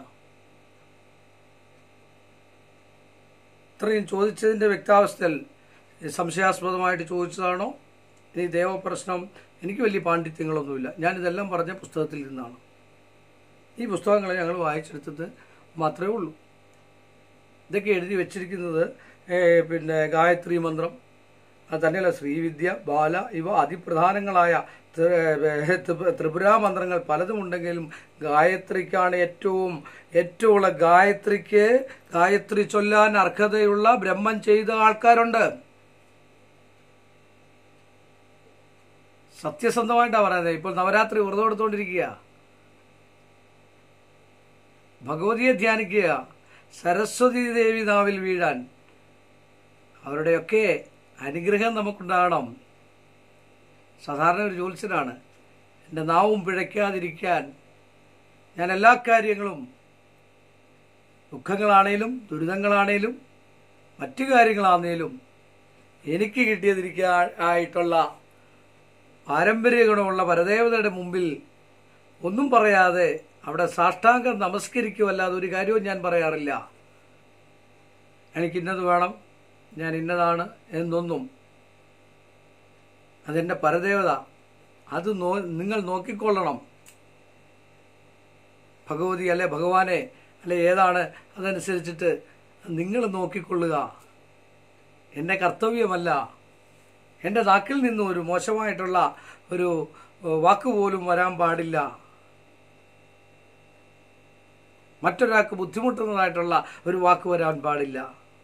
ഇത്രയും ചോദിച്ചതിന്റെ വ്യക്താവസ്ഥയിൽ സംശയാസ്പദമായിട്ട് ചോദിച്ചതാണോ ഇനി ദേവപ്രശ്നം എനിക്ക് വലിയ പാണ്ഡിത്യങ്ങളൊന്നുമില്ല ഞാനിതെല്ലാം പറഞ്ഞ പുസ്തകത്തിൽ നിന്നാണ് ഈ പുസ്തകങ്ങളെ ഞങ്ങൾ വായിച്ചെടുത്തത് മാത്രമേ ഉള്ളൂ ഇതൊക്കെ എഴുതി വെച്ചിരിക്കുന്നത് ഏ, പിന്നെ ഗായത്രി മന്ത്രം അത് തന്നെയല്ല ശ്രീവിദ്യ ബാല ഇവ അതിപ്രധാനങ്ങളായ ത്രി- ത്രി- ത്രിപുര മന്ത്രങ്ങൾ പലതും ഉണ്ടെങ്കിലും ഗായത്രിക്കാണ് ഏറ്റവും ഏറ്റവും ഉള്ള ഗായത്രിക്ക് ഗായത്രി ചൊല്ലാൻ അർഹതയുള്ള ബ്രഹ്മം ചെയ്ത ആൾക്കാരുണ്ട് സത്യസന്ധമായിട്ടാണ് പറയുന്നത് ഇപ്പോൾ നവരാത്രി വ്രതം എടുത്തുകൊണ്ടിരിക്കുക ഭഗവതിയെ ധ്യാനിക്കുക സരസ്വതി ദേവി നാവിൽ വീഴാൻ അവരുടെയൊക്കെ അനുഗ്രഹം നമുക്കുണ്ടാകണം സാധാരണ ഒരു ജ്യോത്സ്യനാണ് എൻ്റെ നാവും പിഴയ്ക്കാതിരിക്കാൻ ഞാൻ എല്ലാ കാര്യങ്ങളും ദുഃഖങ്ങളാണേലും ദുരിതങ്ങളാണേലും മറ്റു കാര്യങ്ങളാണേലും എനിക്ക് കിട്ടിയതിരിക്കാൻ ആയിട്ടുള്ള പാരമ്പര്യ ഗുണമുള്ള പരദേവതയുടെ മുമ്പിൽ ഒന്നും പറയാതെ അവിടെ സാഷ്ടാംഗം നമസ്കരിക്കുമല്ലാതെ ഒരു കാര്യവും ഞാൻ പറയാറില്ല എനിക്ക് ഇന്നത് വേണം ഞാൻ ഇന്നതാണ് എന്നൊന്നും അതെൻ്റെ പരദേവത അത് നോ നിങ്ങൾ നോക്കിക്കൊള്ളണം ഭഗവതി അല്ലെ ഭഗവാനെ അല്ലെ ഏതാണ് അതനുസരിച്ചിട്ട് നിങ്ങൾ നോക്കിക്കൊള്ളുക എൻ്റെ കർത്തവ്യമല്ല എൻ്റെ നാക്കിൽ നിന്നും ഒരു മോശമായിട്ടുള്ള ഒരു ഏഹ്, വാക്ക് പോലും വരാൻ പാടില്ല മറ്റൊരാൾക്ക് ബുദ്ധിമുട്ടുന്നതായിട്ടുള്ള ഒരു വാക്ക് വരാൻ പാടില്ല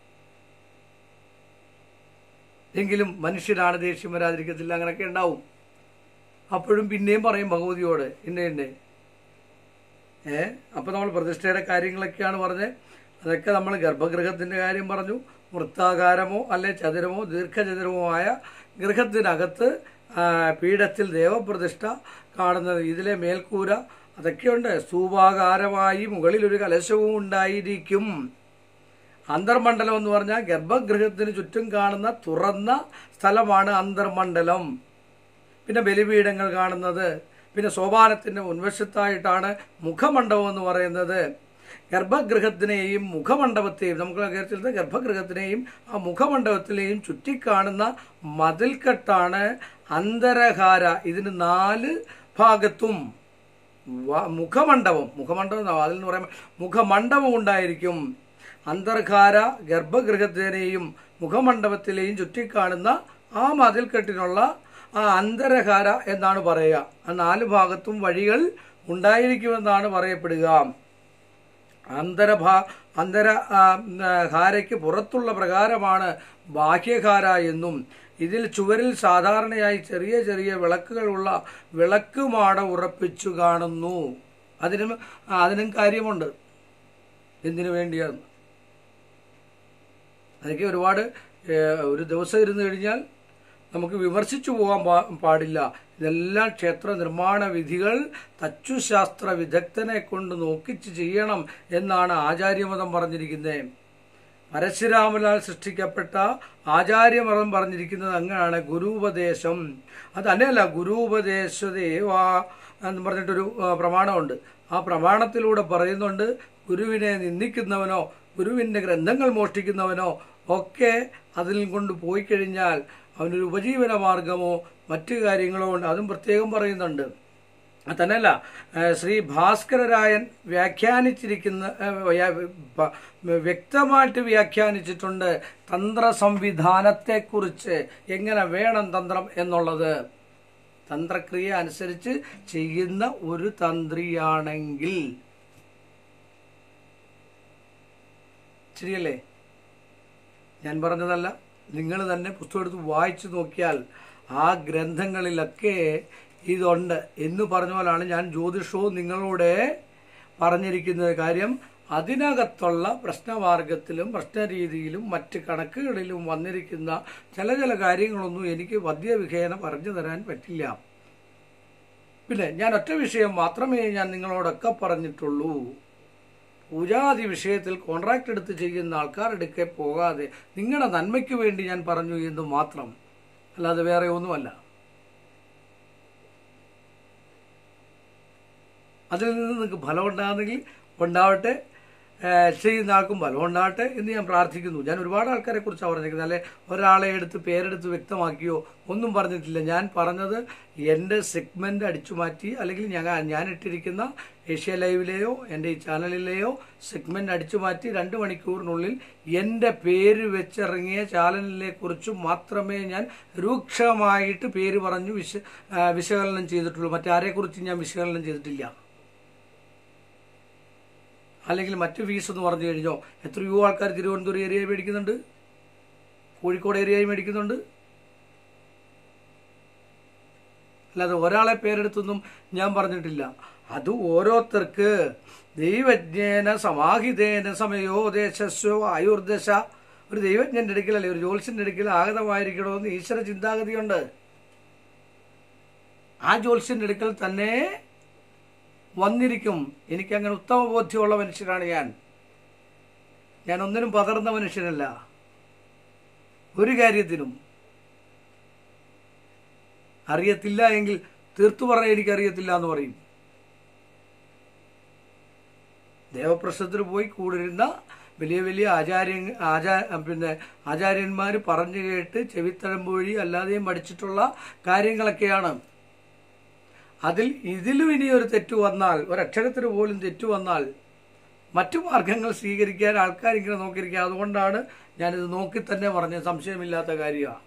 എങ്കിലും മനുഷ്യരാണ് ദേഷ്യം വരാതിരിക്കത്തില്ല അങ്ങനെയൊക്കെ ഉണ്ടാവും അപ്പോഴും പിന്നെയും പറയും ഭഗവതിയോട് ഇന്ന ഇന്നെ ഏ അപ്പൊ നമ്മൾ പ്രതിഷ്ഠയുടെ കാര്യങ്ങളൊക്കെയാണ് പറഞ്ഞത് അതൊക്കെ നമ്മൾ ഗർഭഗൃഹത്തിന്റെ കാര്യം പറഞ്ഞു വൃത്താകാരമോ അല്ലെ ചതുരമോ ദീർഘചതുരമോ ആയ ഗൃഹത്തിനകത്ത് ആ, പീഠത്തിൽ ദേവപ്രതിഷ്ഠ കാണുന്നത് ഇതിലെ മേൽക്കൂര അതൊക്കെയുണ്ട് സ്തൂപാകാരമായി മുകളിൽ ഒരു കലശവും ഉണ്ടായിരിക്കും അന്തർമണ്ഡലം എന്ന് പറഞ്ഞാൽ ഗർഭഗൃഹത്തിന് ചുറ്റും കാണുന്ന തുറന്ന സ്ഥലമാണ് അന്തർമണ്ഡലം പിന്നെ ബലിപീഠങ്ങൾ കാണുന്നത് പിന്നെ സോപാനത്തിന്റെ മുൻവശത്തായിട്ടാണ് മുഖമണ്ഡപം എന്ന് പറയുന്നത് ഗർഭഗൃഹത്തിനെയും മുഖമണ്ഡപത്തെയും നമുക്ക് കേരളത്തിലത്തെ ഗർഭഗൃഹത്തിനെയും ആ മുഖമണ്ഡപത്തിലെയും ചുറ്റിക്കാണുന്ന മതിൽക്കെട്ടാണ് അന്തരഹാര ഇതിന് നാല് ഭാഗത്തും വ- മുഖമണ്ഡപം മുഖമണ്ഡപം എന്നാ അതിൽ എന്ന് പറയുമ്പോൾ മുഖമണ്ഡപം ഉണ്ടായിരിക്കും അന്തർധാര ഗർഭഗൃഹത്തിനെയും മുഖമണ്ഡപത്തിലെയും ചുറ്റിക്കാണുന്ന ആ മതിൽക്കെട്ടിനുള്ള ആ അന്തരഹാര എന്നാണ് പറയുക ആ നാല് ഭാഗത്തും വഴികൾ ഉണ്ടായിരിക്കുമെന്നാണ് പറയപ്പെടുക അന്തരഭാ അന്തര ആ, ഉം, ആ, ഹാരയ്ക്ക് പുറത്തുള്ള പ്രകാരമാണ് ബാഹ്യഹാര എന്നും ഇതിൽ ചുവരിൽ സാധാരണയായി ചെറിയ ചെറിയ വിളക്കുകളുള്ള വിളക്കുമാട ഉറപ്പിച്ചു കാണുന്നു അതിനും ആ, അതിനും കാര്യമുണ്ട് എന്തിനു വേണ്ടിയാണ് അതൊക്കെ ഒരുപാട് ഏഹ്, ഒരു ദിവസം ഇരുന്ന് കഴിഞ്ഞാൽ നമുക്ക് വിമർശിച്ചു പോകാൻ പാ- പാടില്ല ഇതെല്ലാം ക്ഷേത്ര നിർമ്മാണ വിധികൾ തച്ചുശാസ്ത്ര വിദഗ്ധനെ കൊണ്ട് നോക്കിച്ച് ചെയ്യണം എന്നാണ് ആചാര്യമതം പറഞ്ഞിരിക്കുന്നത് പരശുരാമലാൽ സൃഷ്ടിക്കപ്പെട്ട ആചാര്യമതം പറഞ്ഞിരിക്കുന്നത് അങ്ങനെയാണ് ഗുരുപദേശം അത് തന്നെയല്ല ഗുരുപദേശദേവ എന്ന് പറഞ്ഞിട്ടൊരു ആ, പ്രമാണമുണ്ട് ആ പ്രമാണത്തിലൂടെ പറയുന്നുണ്ട് ഗുരുവിനെ നിന്ദിക്കുന്നവനോ ഗുരുവിൻ്റെ ഗ്രന്ഥങ്ങൾ മോഷ്ടിക്കുന്നവനോ ഒക്കെ അതിൽ കൊണ്ട് പോയി കഴിഞ്ഞാൽ അവനൊരു ഉപജീവന മാർഗമോ മറ്റു കാര്യങ്ങളോ ഉണ്ട് അതും പ്രത്യേകം പറയുന്നുണ്ട് അത് തന്നെയല്ല ഏഹ് ശ്രീ ഭാസ്കരരായൻ വ്യാഖ്യാനിച്ചിരിക്കുന്ന ഏഹ് വ്യ- പ- വ്യക്തമായിട്ട് വ്യാഖ്യാനിച്ചിട്ടുണ്ട് തന്ത്ര സംവിധാനത്തെക്കുറിച്ച് എങ്ങനെ വേണം തന്ത്രം എന്നുള്ളത് തന്ത്രക്രിയ അനുസരിച്ച് ചെയ്യുന്ന ഒരു തന്ത്രിയാണെങ്കിൽ ശരിയല്ലേ ഞാൻ പറഞ്ഞതല്ല നിങ്ങൾ തന്നെ പുസ്തകം എടുത്ത് വായിച്ചു നോക്കിയാൽ ആ ഗ്രന്ഥങ്ങളിലൊക്കെ ഇതുണ്ട് എന്ന് പറഞ്ഞ പോലാണ് ഞാൻ ജ്യോതിഷവും നിങ്ങളോട് പറഞ്ഞിരിക്കുന്നത് കാര്യം അതിനകത്തുള്ള പ്രശ്നമാർഗത്തിലും പ്രശ്നരീതിയിലും മറ്റ് കണക്കുകളിലും വന്നിരിക്കുന്ന ചില ചില കാര്യങ്ങളൊന്നും എനിക്ക് വദ്യവിഖേന പറഞ്ഞു തരാൻ പറ്റില്ല പിന്നെ ഞാൻ ഒറ്റ വിഷയം മാത്രമേ ഞാൻ നിങ്ങളോടൊക്കെ പറഞ്ഞിട്ടുള്ളൂ പൂജാതി വിഷയത്തിൽ കോൺട്രാക്ട് എടുത്ത് ചെയ്യുന്ന ആൾക്കാരെടുക്കെ പോകാതെ നിങ്ങളുടെ നന്മയ്ക്ക് വേണ്ടി ഞാൻ പറഞ്ഞു എന്ന് മാത്രം അല്ലാതെ വേറെ ഒന്നുമല്ല അതിൽ നിന്ന് നിങ്ങൾക്ക് ഫലം ഉണ്ടാകുന്നെങ്കിൽ ഉണ്ടാവട്ടെ ഏഹ് ചെയ്യുന്ന ആൾക്കും ഫലം ഉണ്ടാവട്ടെ എന്ന് ഞാൻ പ്രാർത്ഥിക്കുന്നു ഞാൻ ഒരുപാട് ആൾക്കാരെ കുറിച്ചാണ് പറഞ്ഞിരിക്കുന്നത് അല്ലെ ഒരാളെ എടുത്ത് പേരെടുത്ത് വ്യക്തമാക്കിയോ ഒന്നും പറഞ്ഞിട്ടില്ല ഞാൻ പറഞ്ഞത് എൻ്റെ സെഗ്മെൻ്റ് അടിച്ചു മാറ്റി അല്ലെങ്കിൽ ഞാൻ ഞാൻ ഇട്ടിരിക്കുന്ന ഏഷ്യ ലൈവിലെയോ എൻ്റെ ഈ ചാനലിലെയോ സെഗ്മെൻ്റ് അടിച്ചു മാറ്റി രണ്ട് മണിക്കൂറിനുള്ളിൽ എൻ്റെ പേര് വെച്ചിറങ്ങിയ ചാനലിനെ കുറിച്ച് മാത്രമേ ഞാൻ രൂക്ഷമായിട്ട് പേര് പറഞ്ഞു വിശ ആ, വിശകലനം ചെയ്തിട്ടുള്ളൂ മറ്റാരെക്കുറിച്ചും ഞാൻ വിശകലനം ചെയ്തിട്ടില്ല അല്ലെങ്കിൽ മറ്റു ഫീസ് എന്ന് പറഞ്ഞു കഴിഞ്ഞോ എത്രയോ ആൾക്കാർ തിരുവനന്തപുരം ഏരിയയിൽ മേടിക്കുന്നുണ്ട് കോഴിക്കോട് ഏരിയയിൽ മേടിക്കുന്നുണ്ട് അല്ലാതെ ഒരാളെ പേരെടുത്തൊന്നും ഞാൻ പറഞ്ഞിട്ടില്ല അത് ഓരോരുത്തർക്ക് ദൈവജ്ഞേന സമാഹിതേന സമയോ ദേശസ്വോ ആയുർദശ ഒരു ദൈവജ്ഞന്റെ അടുക്കൽ അല്ലെ ഒരു ജ്യോത്സ്യന്റെ അടുക്കൽ ആഗതമായിരിക്കണമെന്ന് ഈശ്വര ചിന്താഗതിയുണ്ട് ആ ജ്യോത്സ്യന്റെ അടുക്കൽ തന്നെ വന്നിരിക്കും എനിക്ക് അങ്ങനെ ഉത്തമ ബോധ്യമുള്ള മനുഷ്യനാണ് ഞാൻ ഞാൻ ഒന്നിനും പതർന്ന മനുഷ്യനല്ല ഒരു കാര്യത്തിനും അറിയത്തില്ല എങ്കിൽ തീർത്തു പറഞ്ഞാൽ എനിക്ക് അറിയത്തില്ല എന്ന് പറയും ദേവപ്രശ്നത്തിൽ പോയി കൂടിരുന്ന വലിയ വലിയ ആചാര്യ ആചാ പിന്നെ ആചാര്യന്മാർ പറഞ്ഞു കേട്ട് ചെവിത്തഴമ്പ് വഴി അല്ലാതെയും പഠിച്ചിട്ടുള്ള കാര്യങ്ങളൊക്കെയാണ് അതിൽ ഇതിലും ഇനി ഒരു തെറ്റ് വന്നാൽ ഒരക്ഷരത്തിന് പോലും തെറ്റ് വന്നാൽ മറ്റു മാർഗങ്ങൾ സ്വീകരിക്കാൻ ആൾക്കാർ ഇങ്ങനെ നോക്കിയിരിക്കുക അതുകൊണ്ടാണ് ഞാനിത് നോക്കി തന്നെ പറഞ്ഞ സംശയമില്ലാത്ത കാര്യമാണ്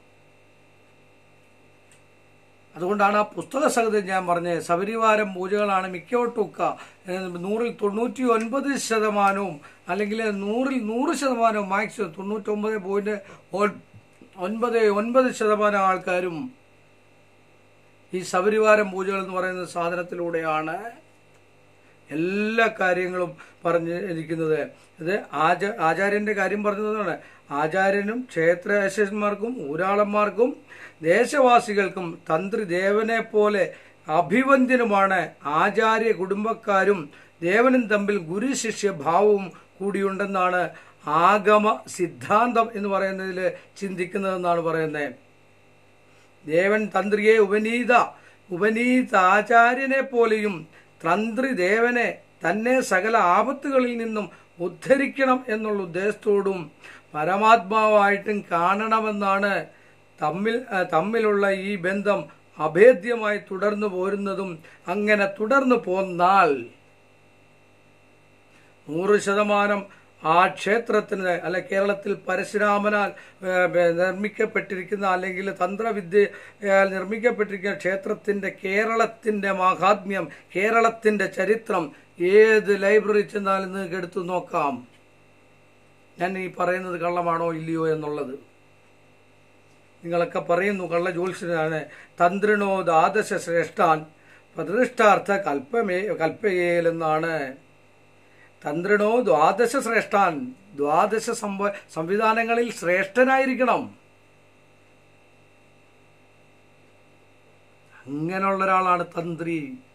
അതുകൊണ്ടാണ് ആ പുസ്തക സഹിതം ഞാൻ പറഞ്ഞത് സബരിവാരം പൂജകളാണ് മിക്കവട്ടൊക്കെ നൂറിൽ തൊണ്ണൂറ്റി ഒൻപത് ശതമാനവും അല്ലെങ്കിൽ നൂറിൽ നൂറ് ശതമാനവും മാക്സിമം തൊണ്ണൂറ്റൊമ്പത് പോയിന്റ് ഒൻപത് ഒൻപത് ശതമാനം ആൾക്കാരും ഈ ശബരിവാരം പൂജകൾ എന്ന് പറയുന്ന സാധനത്തിലൂടെയാണ് എല്ലാ കാര്യങ്ങളും പറഞ്ഞിരിക്കുന്നത് ഇത് ആച ആചാര്യന്റെ കാര്യം പറഞ്ഞതാണ് ആചാര്യനും ക്ഷേത്രാശന്മാർക്കും ഊരാളന്മാർക്കും ദേശവാസികൾക്കും തന്ത്രി ദേവനെ പോലെ അഭിവന്ദ്യനുമാണ് ആചാര്യ കുടുംബക്കാരും ദേവനും തമ്മിൽ ഗുരുശിഷ്യ ഭാവവും കൂടിയുണ്ടെന്നാണ് ആഗമ സിദ്ധാന്തം എന്ന് പറയുന്നതിൽ ചിന്തിക്കുന്നതെന്നാണ് പറയുന്നത് ദേവൻ തന്ത്രിയെ ഉപനീത ഉപനീത ആചാര്യനെ പോലെയും തന്ത്രി ദേവനെ തന്നെ സകല ആപത്തുകളിൽ നിന്നും ഉദ്ധരിക്കണം എന്നുള്ള ഉദ്ദേശത്തോടും പരമാത്മാവായിട്ടും കാണണമെന്നാണ് തമ്മിൽ ആ, തമ്മിലുള്ള ഈ ബന്ധം അഭേദ്യമായി തുടർന്നു പോരുന്നതും അങ്ങനെ തുടർന്നു പോന്നാൽ നൂറ് ശതമാനം ആ ക്ഷേത്രത്തിന് അല്ലെ കേരളത്തിൽ പരശുരാമനാൽ ഏ, ബ- നിർമ്മിക്കപ്പെട്ടിരിക്കുന്ന അല്ലെങ്കിൽ തന്ത്രവിദ്യയാൽ നിർമ്മിക്കപ്പെട്ടിരിക്കുന്ന ക്ഷേത്രത്തിന്റെ കേരളത്തിന്റെ മാഹാത്മ്യം കേരളത്തിന്റെ ചരിത്രം ഏത് ലൈബ്രറി ചെന്നാലും നിങ്ങൾക്ക് എടുത്തു നോക്കാം ഞാൻ ഈ പറയുന്നത് കള്ളമാണോ ഇല്ലയോ എന്നുള്ളത് നിങ്ങളൊക്കെ പറയുന്നു കള്ള ജ്യോത്സ്യനാണ് തന്ത്രിണോ ദ്വാദശ ശ്രേഷ്ഠാൻ പ്രതിഷ്ഠാർത്ഥ കൽപ്പമേ കൽപ്പയേലെന്നാണ് തന്ത്രിണോ ദ്വാദശ ശ്രേഷ്ഠാൻ ദ്വാദശ സംവ സംവിധാനങ്ങളിൽ ശ്രേഷ്ഠനായിരിക്കണം അങ്ങനെയുള്ള ഒരാളാണ് തന്ത്രി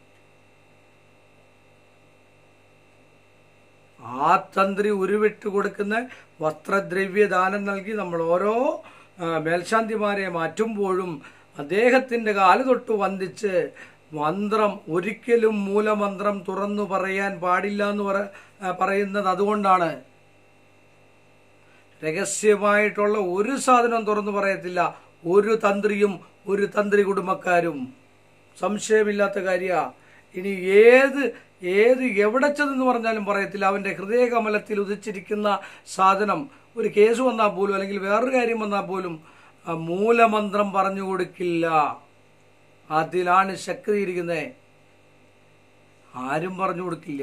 ആ തന്ത്രി ഉരുവിട്ട് കൊടുക്കുന്ന വസ്ത്രദ്രവ്യ ദാനം നൽകി നമ്മൾ ഓരോ ആ, മേൽശാന്തിമാരെ മാറ്റുമ്പോഴും അദ്ദേഹത്തിന്റെ കാല് തൊട്ട് വന്ദിച്ച് മന്ത്രം ഒരിക്കലും മൂലമന്ത്രം തുറന്നു പറയാൻ പാടില്ല എന്ന് പറ ആ, പറയുന്നത് അതുകൊണ്ടാണ് രഹസ്യമായിട്ടുള്ള ഒരു സാധനം തുറന്നു പറയത്തില്ല ഒരു തന്ത്രിയും ഒരു തന്ത്രി കുടുംബക്കാരും സംശയമില്ലാത്ത കാര്യ ഇനി ഏത് ഏത് എവിടെ ചെന്നെന്ന് പറഞ്ഞാലും പറയത്തില്ല അവന്റെ ഹൃദയകമലത്തിൽ ഉദിച്ചിരിക്കുന്ന സാധനം ഒരു കേസ് വന്നാൽ പോലും അല്ലെങ്കിൽ വേറൊരു കാര്യം വന്നാൽ പോലും ആ മൂലമന്ത്രം പറഞ്ഞു കൊടുക്കില്ല അതിലാണ് ശക്തി ഇരിക്കുന്നത് ആരും പറഞ്ഞു കൊടുക്കില്ല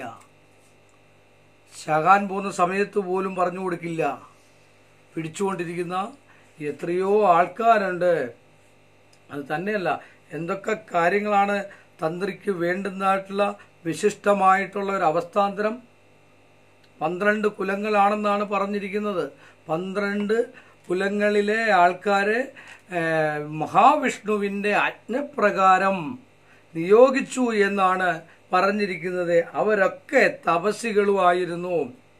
ശകാൻ പോകുന്ന സമയത്ത് പോലും പറഞ്ഞു കൊടുക്കില്ല പിടിച്ചുകൊണ്ടിരിക്കുന്ന എത്രയോ ആൾക്കാരുണ്ട് അത് തന്നെയല്ല എന്തൊക്കെ കാര്യങ്ങളാണ് തന്ത്രിക്ക് വേണ്ടുന്നതായിട്ടുള്ള വിശിഷ്ടമായിട്ടുള്ള ഒരു അവസ്ഥാന്തരം പന്ത്രണ്ട് കുലങ്ങളാണെന്നാണ് പറഞ്ഞിരിക്കുന്നത് പന്ത്രണ്ട് കുലങ്ങളിലെ ആൾക്കാരെ ഏഹ്, മഹാവിഷ്ണുവിൻ്റെ ആജ്ഞപ്രകാരം നിയോഗിച്ചു എന്നാണ് പറഞ്ഞിരിക്കുന്നത് അവരൊക്കെ തപസ്സികളുമായിരുന്നു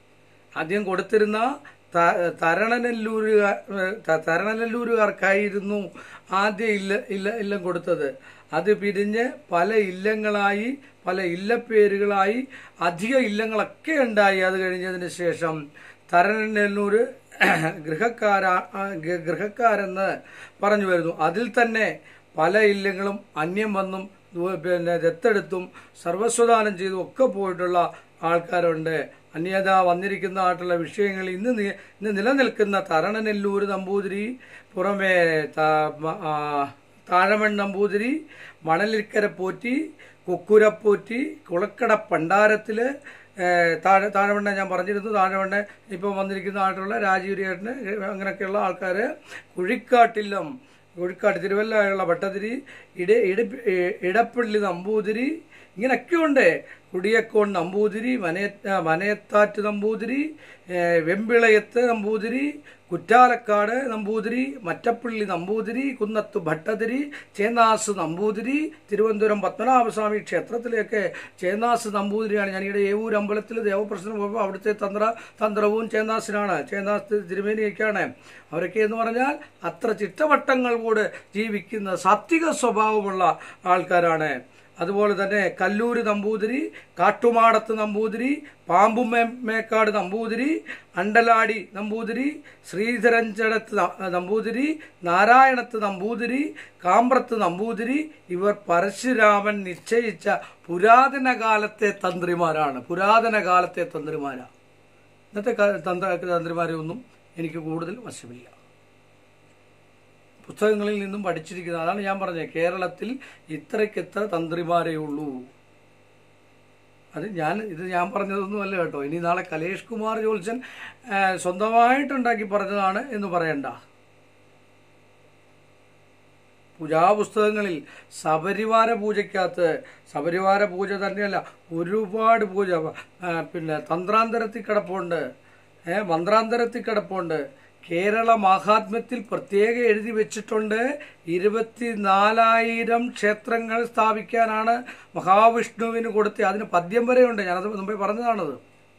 ആദ്യം കൊടുത്തിരുന്ന ത- തരണനെല്ലൂരുകാർ ത- തരണനെല്ലൂരുകാർക്കായിരുന്നു ആദ്യ ഇല്ല ഇല്ല ഇല്ലം കൊടുത്തത് അത് പിരിഞ്ഞ് പല ഇല്ലങ്ങളായി പല ഇല്ലപ്പേരുകളായി അധിക ഇല്ലങ്ങളൊക്കെ ഉണ്ടായി അത് കഴിഞ്ഞതിന് ശേഷം തരണനെല്ലൂർ ഗൃഹക്കാരാ ആ, ഗ- ഗൃഹക്കാരെന്ന് പറഞ്ഞു വരുന്നു അതിൽ തന്നെ പല ഇല്ലങ്ങളും അന്യം വന്നും ദു- പിന്നെ ദത്തെടുത്തും സർവസ്വദാനം ചെയ്തും ഒക്കെ പോയിട്ടുള്ള ആൾക്കാരുണ്ട് അന്യത വന്നിരിക്കുന്നതായിട്ടുള്ള വിഷയങ്ങൾ ഇന്ന് നി- ഇന്ന് നിലനിൽക്കുന്ന തരണനെല്ലൂർ നമ്പൂതിരി പുറമേ ത- മ- ആ, താഴമൺ നമ്പൂതിരി മണലിക്കര പോറ്റി കുക്കുരപ്പോറ്റി കുളക്കട പണ്ടാരത്തില് ഏഹ്, താഴെ താഴെവണ്ണ ഞാൻ പറഞ്ഞിരുന്നു താഴെവണ്ണ ഇപ്പോൾ വന്നിരിക്കുന്ന ആയിട്ടുള്ള രാജീവരിയേട്ടന് അങ്ങനെയൊക്കെയുള്ള ആൾക്കാർ കുഴിക്കാട്ടില്ലം കുഴിക്കാട്ട് തിരുവല്ലയുള്ള ഭട്ടതിരി ഇട ഇട ഇടപ്പള്ളി നമ്പൂതിരി ഇങ്ങനെയൊക്കെ ഉണ്ട് കുടിയക്കോൺ നമ്പൂതിരി മനയ മനയത്താറ്റ് നമ്പൂതിരി ഏഹ്, വെമ്പിളയത്ത് നമ്പൂതിരി കുറ്റാലക്കാട് നമ്പൂതിരി മറ്റപ്പള്ളി നമ്പൂതിരി കുന്നത്ത് ഭട്ടതിരി ചേന്നാസ് നമ്പൂതിരി തിരുവനന്തപുരം പത്മനാഭസ്വാമി ക്ഷേത്രത്തിലേക്ക് ചേന്നാസ് നമ്പൂതിരിയാണ് ഞാനിവിടെ ഏവൂർ അമ്പലത്തിൽ ദേവപ്രശ്നം പോയപ്പോൾ അവിടുത്തെ തന്ത്ര തന്ത്രവും ചേന്നാസിനാണ് ചേന്നാസ് തിരുമേനിയൊക്കെയാണ് അവരൊക്കെ എന്ന് പറഞ്ഞാൽ അത്ര ചിട്ടവട്ടങ്ങൾ കൂടെ ജീവിക്കുന്ന സാത്വിക സ്വഭാവമുള്ള ആൾക്കാരാണ് അതുപോലെ തന്നെ കല്ലൂര് നമ്പൂതിരി കാട്ടുമാടത്ത് നമ്പൂതിരി പാമ്പുമേക്കാട് നമ്പൂതിരി അണ്ടലാടി നമ്പൂതിരി ശ്രീധരഞ്ചടത്ത് ന- നമ്പൂതിരി നാരായണത്ത് നമ്പൂതിരി കാമ്പ്രത്ത് നമ്പൂതിരി ഇവർ പരശുരാമൻ നിശ്ചയിച്ച പുരാതന കാലത്തെ തന്ത്രിമാരാണ് പുരാതന കാലത്തെ തന്ത്രിമാരാണ് ഇന്നത്തെ കാ- തന്ത്ര തന്ത്രിമാരെ ഒന്നും എനിക്ക് കൂടുതൽ വശമില്ല പുസ്തകങ്ങളിൽ നിന്നും പഠിച്ചിരിക്കുന്നത് അതാണ് ഞാൻ പറഞ്ഞത് കേരളത്തിൽ ഇത്രയ്ക്കെത്ര തന്ത്രിമാരേ ഉള്ളൂ അത് ഞാൻ ഇത് ഞാൻ പറഞ്ഞതൊന്നുമല്ല കേട്ടോ ഇനി നാളെ കലേഷ് കുമാർ ജോത്സൻ ആ, സ്വന്തമായിട്ടുണ്ടാക്കി പറഞ്ഞതാണ് എന്ന് പറയണ്ട പൂജാപുസ്തകങ്ങളിൽ സപരിവാര പൂജയ്ക്കകത്ത് സപരിവാര പൂജ തന്നെയല്ല ഒരുപാട് പൂജ ആ, പിന്നെ തന്ത്രാന്തരത്തിൽ കിടപ്പുണ്ട് ഏ, മന്ത്രാന്തരത്തിൽ കിടപ്പുണ്ട് കേരള മഹാത്മ്യത്തിൽ പ്രത്യേകം എഴുതി വെച്ചിട്ടുണ്ട് ഇരുപത്തിനാലായിരം ക്ഷേത്രങ്ങൾ സ്ഥാപിക്കാനാണ് മഹാവിഷ്ണുവിന് കൊടുത്ത അതിന് പദ്യം വരെയുണ്ട് ഞാനത് മുമ്പേ പറഞ്ഞതാണത്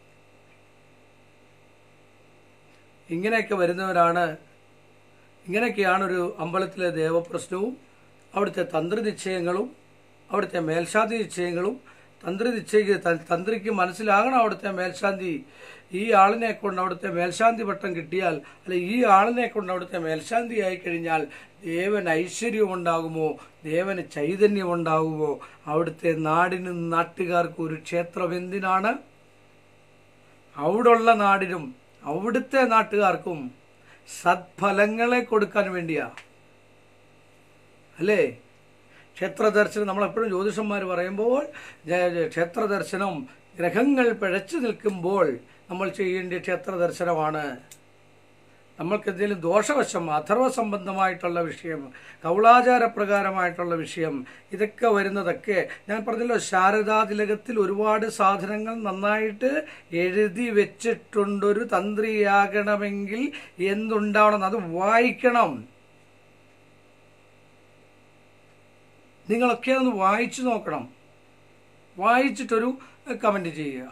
ഇങ്ങനെയൊക്കെ വരുന്നവരാണ് ഇങ്ങനെയൊക്കെയാണ് ഒരു അമ്പലത്തിലെ ദേവപ്രശ്നവും അവിടുത്തെ തന്ത്രി നിശ്ചയങ്ങളും അവിടുത്തെ മേൽശാന്തി നിശ്ചയങ്ങളും തന്ത്രി നിശ്ചയിക്ക് ത- തന്ത്രിക്ക് മനസ്സിലാകണം അവിടുത്തെ മേൽശാന്തി ഈ ആളിനെ കൊണ്ട് അവിടുത്തെ മേൽശാന്തി പട്ടം കിട്ടിയാൽ അല്ലെ ഈ ആളിനെ കൊണ്ട് അവിടുത്തെ മേൽശാന്തി ആയി കഴിഞ്ഞാൽ ദേവൻ ഐശ്വര്യം ഉണ്ടാകുമോ ദേവന് ചൈതന്യം ഉണ്ടാകുമോ അവിടുത്തെ നാടിനും നാട്ടുകാർക്കും ഒരു ക്ഷേത്രം എന്തിനാണ് അവിടുള്ള നാടിനും അവിടുത്തെ നാട്ടുകാർക്കും സത്ഫലങ്ങളെ കൊടുക്കാൻ വേണ്ടിയാ അല്ലേ ക്ഷേത്ര ദർശനം നമ്മളെപ്പോഴും ജ്യോതിഷന്മാർ പറയുമ്പോൾ ജ- ജ- ക്ഷേത്ര ദർശനം ഗ്രഹങ്ങൾ പിഴച്ചു നിൽക്കുമ്പോൾ നമ്മൾ ചെയ്യേണ്ട ക്ഷേത്ര ദർശനമാണ് നമ്മൾക്ക് എന്തെങ്കിലും ദോഷവശം അഥർവ സംബന്ധമായിട്ടുള്ള വിഷയം കൗളാചാര പ്രകാരമായിട്ടുള്ള വിഷയം ഇതൊക്കെ വരുന്നതൊക്കെ ഞാൻ പറഞ്ഞല്ലോ ശാരദാതിലകത്തിൽ ഒരുപാട് സാധനങ്ങൾ നന്നായിട്ട് എഴുതി വെച്ചിട്ടുണ്ടൊരു തന്ത്രിയാകണമെങ്കിൽ എന്തുണ്ടാവണം അത് വായിക്കണം നിങ്ങളൊക്കെ ഒന്ന് വായിച്ചു നോക്കണം വായിച്ചിട്ടൊരു കമന്റ് ചെയ്യുക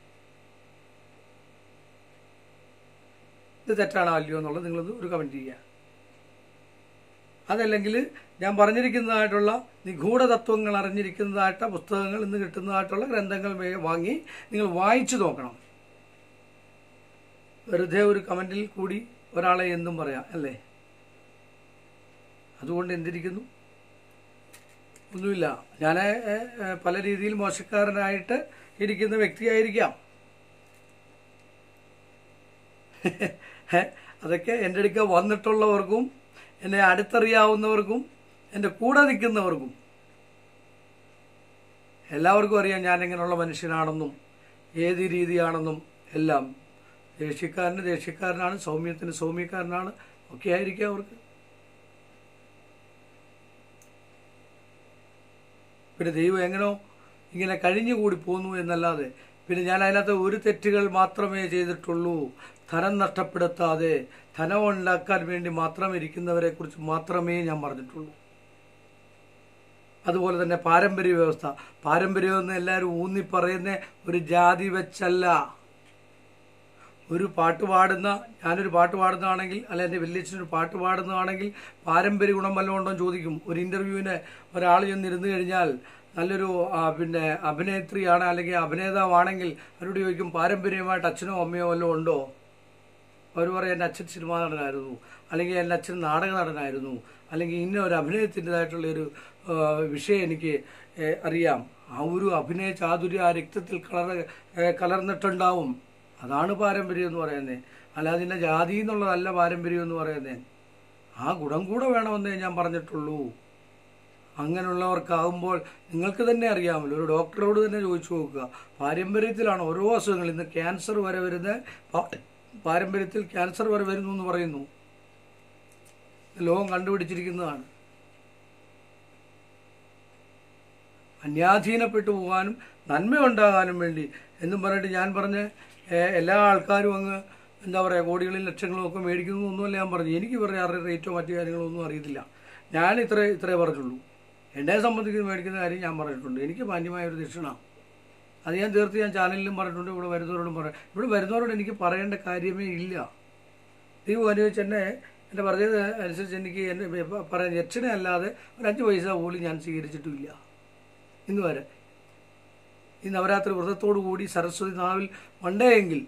ഇത് തെറ്റാണോ അല്ലയോ എന്നുള്ളത് നിങ്ങളൊന്ന് ഒരു കമന്റ് ചെയ്യുക അതല്ലെങ്കിൽ ഞാൻ പറഞ്ഞിരിക്കുന്നതായിട്ടുള്ള നിഗൂഢ തത്വങ്ങൾ അറിഞ്ഞിരിക്കുന്നതായിട്ട് പുസ്തകങ്ങൾ ഇന്ന് കിട്ടുന്നതായിട്ടുള്ള ഗ്രന്ഥങ്ങൾ വേ- വാങ്ങി നിങ്ങൾ വായിച്ചു നോക്കണം വെറുതെ ഒരു കമന്റിൽ കൂടി ഒരാളെ എന്തും പറയാം അല്ലേ അതുകൊണ്ട് എന്തിരിക്കുന്നു ഒന്നുമില്ല ഞാൻ പല രീതിയിൽ മോശക്കാരനായിട്ട് ഇരിക്കുന്ന വ്യക്തിയായിരിക്കാം അതൊക്കെ എൻ്റെ അടുക്ക വന്നിട്ടുള്ളവർക്കും എന്നെ അടുത്തറിയാവുന്നവർക്കും എൻ്റെ കൂടെ നിൽക്കുന്നവർക്കും എല്ലാവർക്കും അറിയാം ഞാൻ എങ്ങനെയുള്ള മനുഷ്യനാണെന്നും ഏത് രീതിയാണെന്നും എല്ലാം ദേഷ്യക്കാരന് ദേഷ്യക്കാരനാണ് സൗമ്യത്തിന് സൗമ്യക്കാരനാണ് ഒക്കെ ആയിരിക്കാം അവർക്ക് പിന്നെ ദൈവം എങ്ങനോ ഇങ്ങനെ കഴിഞ്ഞുകൂടി പോന്നു എന്നല്ലാതെ പിന്നെ ഞാൻ അതിനകത്ത് ഒരു തെറ്റുകൾ മാത്രമേ ചെയ്തിട്ടുള്ളൂ ധനം നഷ്ടപ്പെടുത്താതെ ധനം ഉണ്ടാക്കാൻ വേണ്ടി മാത്രം ഇരിക്കുന്നവരെ കുറിച്ച് മാത്രമേ ഞാൻ പറഞ്ഞിട്ടുള്ളൂ അതുപോലെ തന്നെ പാരമ്പര്യ വ്യവസ്ഥ പാരമ്പര്യം എന്ന് എല്ലാവരും ഊന്നി പറയുന്ന ഒരു ജാതി വെച്ചല്ല ഒരു പാട്ട് പാടുന്ന ഞാനൊരു പാട്ട് പാടുന്നതാണെങ്കിൽ അല്ല എൻ്റെ വലിയച്ഛനൊരു പാട്ട് പാടുന്നതാണെങ്കിൽ പാരമ്പര്യ ഗുണം വല്ലതും ഉണ്ടോ എന്ന് ചോദിക്കും ഒരു ഇൻ്റർവ്യൂവിന് ഒരാൾ ചെന്നിരുന്നു കഴിഞ്ഞാൽ നല്ലൊരു ആ, പിന്നെ അഭിനേത്രിയാണ് അല്ലെങ്കിൽ അഭിനേതാവാണെങ്കിൽ അവരോട് ചോദിക്കും പാരമ്പര്യമായിട്ട് അച്ഛനോ അമ്മയോ വല്ലതും ഉണ്ടോ അവർ പറയും എൻ്റെ അച്ഛൻ സിനിമാ നടനായിരുന്നു അല്ലെങ്കിൽ എൻ്റെ അച്ഛൻ നാടക നടനായിരുന്നു അല്ലെങ്കിൽ ഇന്ന ഒരു അഭിനയത്തിൻ്റെതായിട്ടുള്ള ഒരു ആ, വിഷയം എനിക്ക് ഏ, അറിയാം ആ ഒരു അഭിനയ ചാതുര്യ ആ രക്തത്തിൽ കളർ ഏ, കലർന്നിട്ടുണ്ടാവും അതാണ് പാരമ്പര്യം എന്ന് പറയുന്നത് അല്ലാതെ ഇതിൻ്റെ ജാതി എന്നുള്ളതല്ല പാരമ്പര്യം എന്ന് പറയുന്നത് ആ ഗുണം കൂടെ വേണമെന്നേ ഞാൻ പറഞ്ഞിട്ടുള്ളൂ അങ്ങനെയുള്ളവർക്കാകുമ്പോൾ നിങ്ങൾക്ക് തന്നെ അറിയാമല്ലോ ഒരു ഡോക്ടറോട് തന്നെ ചോദിച്ചു നോക്കുക പാരമ്പര്യത്തിലാണ് ഓരോ അസുഖങ്ങൾ ഇന്ന് ക്യാൻസർ വരെ വരുന്ന പാ- പാരമ്പര്യത്തിൽ ക്യാൻസർ വരെ വരുന്നു എന്ന് പറയുന്നു ലോകം കണ്ടുപിടിച്ചിരിക്കുന്നതാണ് അന്യാധീനപ്പെട്ടു പോകാനും നന്മയുണ്ടാകാനും വേണ്ടി എന്നും പറഞ്ഞിട്ട് ഞാൻ പറഞ്ഞ ഏഹ്, എല്ലാ ആൾക്കാരും അങ്ങ് എന്താ പറയുക കോടികളിൽ ലക്ഷങ്ങളും ഒക്കെ മേടിക്കുന്നു ഒന്നുമല്ല ഞാൻ പറഞ്ഞു എനിക്ക് ഇവരുടെ ആരുടെ റേറ്റോ മറ്റു കാര്യങ്ങളോ ഒന്നും അറിയത്തില്ല ഞാൻ ഇത്രേ ഇത്രേ പറഞ്ഞുള്ളൂ എന്നെ സംബന്ധിച്ച് മേടിക്കുന്ന കാര്യം ഞാൻ പറഞ്ഞിട്ടുണ്ട് എനിക്ക് മാന്യമായ ഒരു ദക്ഷിണ അത് ഞാൻ തീർത്ത് ഞാൻ ചാനലിലും പറഞ്ഞിട്ടുണ്ട് ഇവിടെ വരുന്നവരോടും പറയാം ഇവിടെ വരുന്നവരോട് എനിക്ക് പറയേണ്ട കാര്യമേ ഇല്ല ദൈവം അനുവദിച്ച് എന്നെ എൻ്റെ പറഞ്ഞത് അനുസരിച്ച് എനിക്ക് എന്നെ പറയാൻ ദക്ഷിണ അല്ലാതെ ഒരു അഞ്ച് പൈസ പോലും ഞാൻ സ്വീകരിച്ചിട്ടുമില്ല ഇന്ന് വരെ ഈ നവരാത്രി വ്രതത്തോടു കൂടി സരസ്വതി നാവിൽ മണ്ടയെങ്കിൽ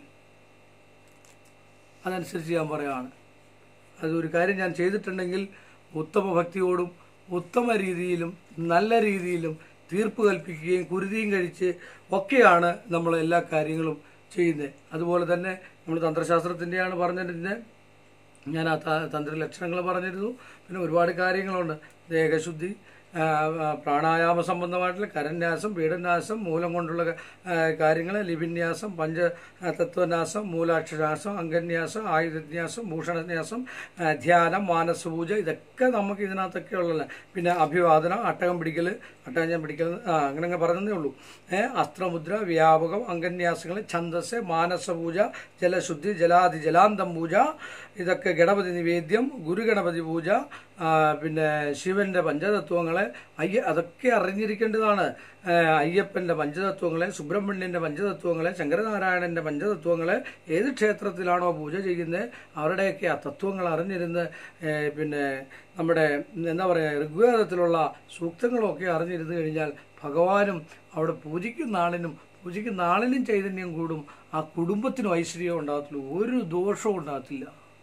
അതനുസരിച്ച് ഞാൻ പറയുകയാണ് അതൊരു കാര്യം ഞാൻ ചെയ്തിട്ടുണ്ടെങ്കിൽ ഉത്തമ ഭക്തിയോടും ഉത്തമ രീതിയിലും നല്ല രീതിയിലും തീർപ്പ് കൽപ്പിക്കുകയും കുരുതിയും കഴിച്ച് ഒക്കെയാണ് നമ്മൾ എല്ലാ കാര്യങ്ങളും ചെയ്യുന്നത് അതുപോലെ തന്നെ നമ്മൾ തന്ത്രശാസ്ത്രത്തിൻ്റെയാണ് പറഞ്ഞിരുന്നത് ഞാൻ ആ ത- തന്ത്ര ലക്ഷണങ്ങൾ പറഞ്ഞിരുന്നു പിന്നെ ഒരുപാട് കാര്യങ്ങളുണ്ട് ദേഹശുദ്ധി ആ, ആ, പ്രാണായാമ സംബന്ധമായിട്ടുള്ള കരന്യാസം പീഡന്യാസം മൂലം കൊണ്ടുള്ള കാര്യങ്ങൾ ലിപിന്യാസം പഞ്ച ആ, തത്വന്യാസം മൂലാക്ഷരാസം അംഗന്യാസം ആയുധന്യാസം ഭൂഷണന്യാസം ആ, ധ്യാനം മാനസപൂജ ഇതൊക്കെ നമുക്ക് ഇതിനകത്തൊക്കെ ഉള്ളതല്ല പിന്നെ അഭിവാദനം അട്ടകം പിടിക്കൽ അട്ടകം ഞാൻ പിടിക്കൽ ആ അങ്ങനെ അങ്ങ് പറഞ്ഞതേ ഉള്ളൂ ഏഹ് അസ്ത്രമുദ്ര വ്യാപകം അംഗന്യാസങ്ങൾ ഛന്ദസ് മാനസപൂജ ജലശുദ്ധി ജലാതി ജലാന്തം പൂജ ഇതൊക്കെ ഗണപതി നിവേദ്യം ഗുരുഗണപതി പൂജ ആ, പിന്നെ ശിവന്റെ പഞ്ചതത്വങ്ങളെ അയ്യ അതൊക്കെ അറിഞ്ഞിരിക്കേണ്ടതാണ് ആ, അയ്യപ്പന്റെ പഞ്ചതത്വങ്ങളെ സുബ്രഹ്മണ്യന്റെ പഞ്ചതത്വങ്ങളെ ശങ്കരനാരായണന്റെ പഞ്ചതത്വങ്ങളെ ഏത് ക്ഷേത്രത്തിലാണോ പൂജ ചെയ്യുന്നത് അവരുടെയൊക്കെ ആ തത്വങ്ങൾ അറിഞ്ഞിരുന്ന് ഏ, പിന്നെ നമ്മുടെ എന്താ പറയുക ഋഗ്വേദത്തിലുള്ള സൂക്തങ്ങളൊക്കെ അറിഞ്ഞിരുന്നു കഴിഞ്ഞാൽ ഭഗവാനും അവിടെ പൂജിക്കുന്ന ആളിനും പൂജിക്കുന്ന ആളിനും ചൈതന്യം കൂടും ആ കുടുംബത്തിനും ഐശ്വര്യം ഉണ്ടാകത്തില്ല ഒരു ദോഷവും ഉണ്ടാകത്തില്ല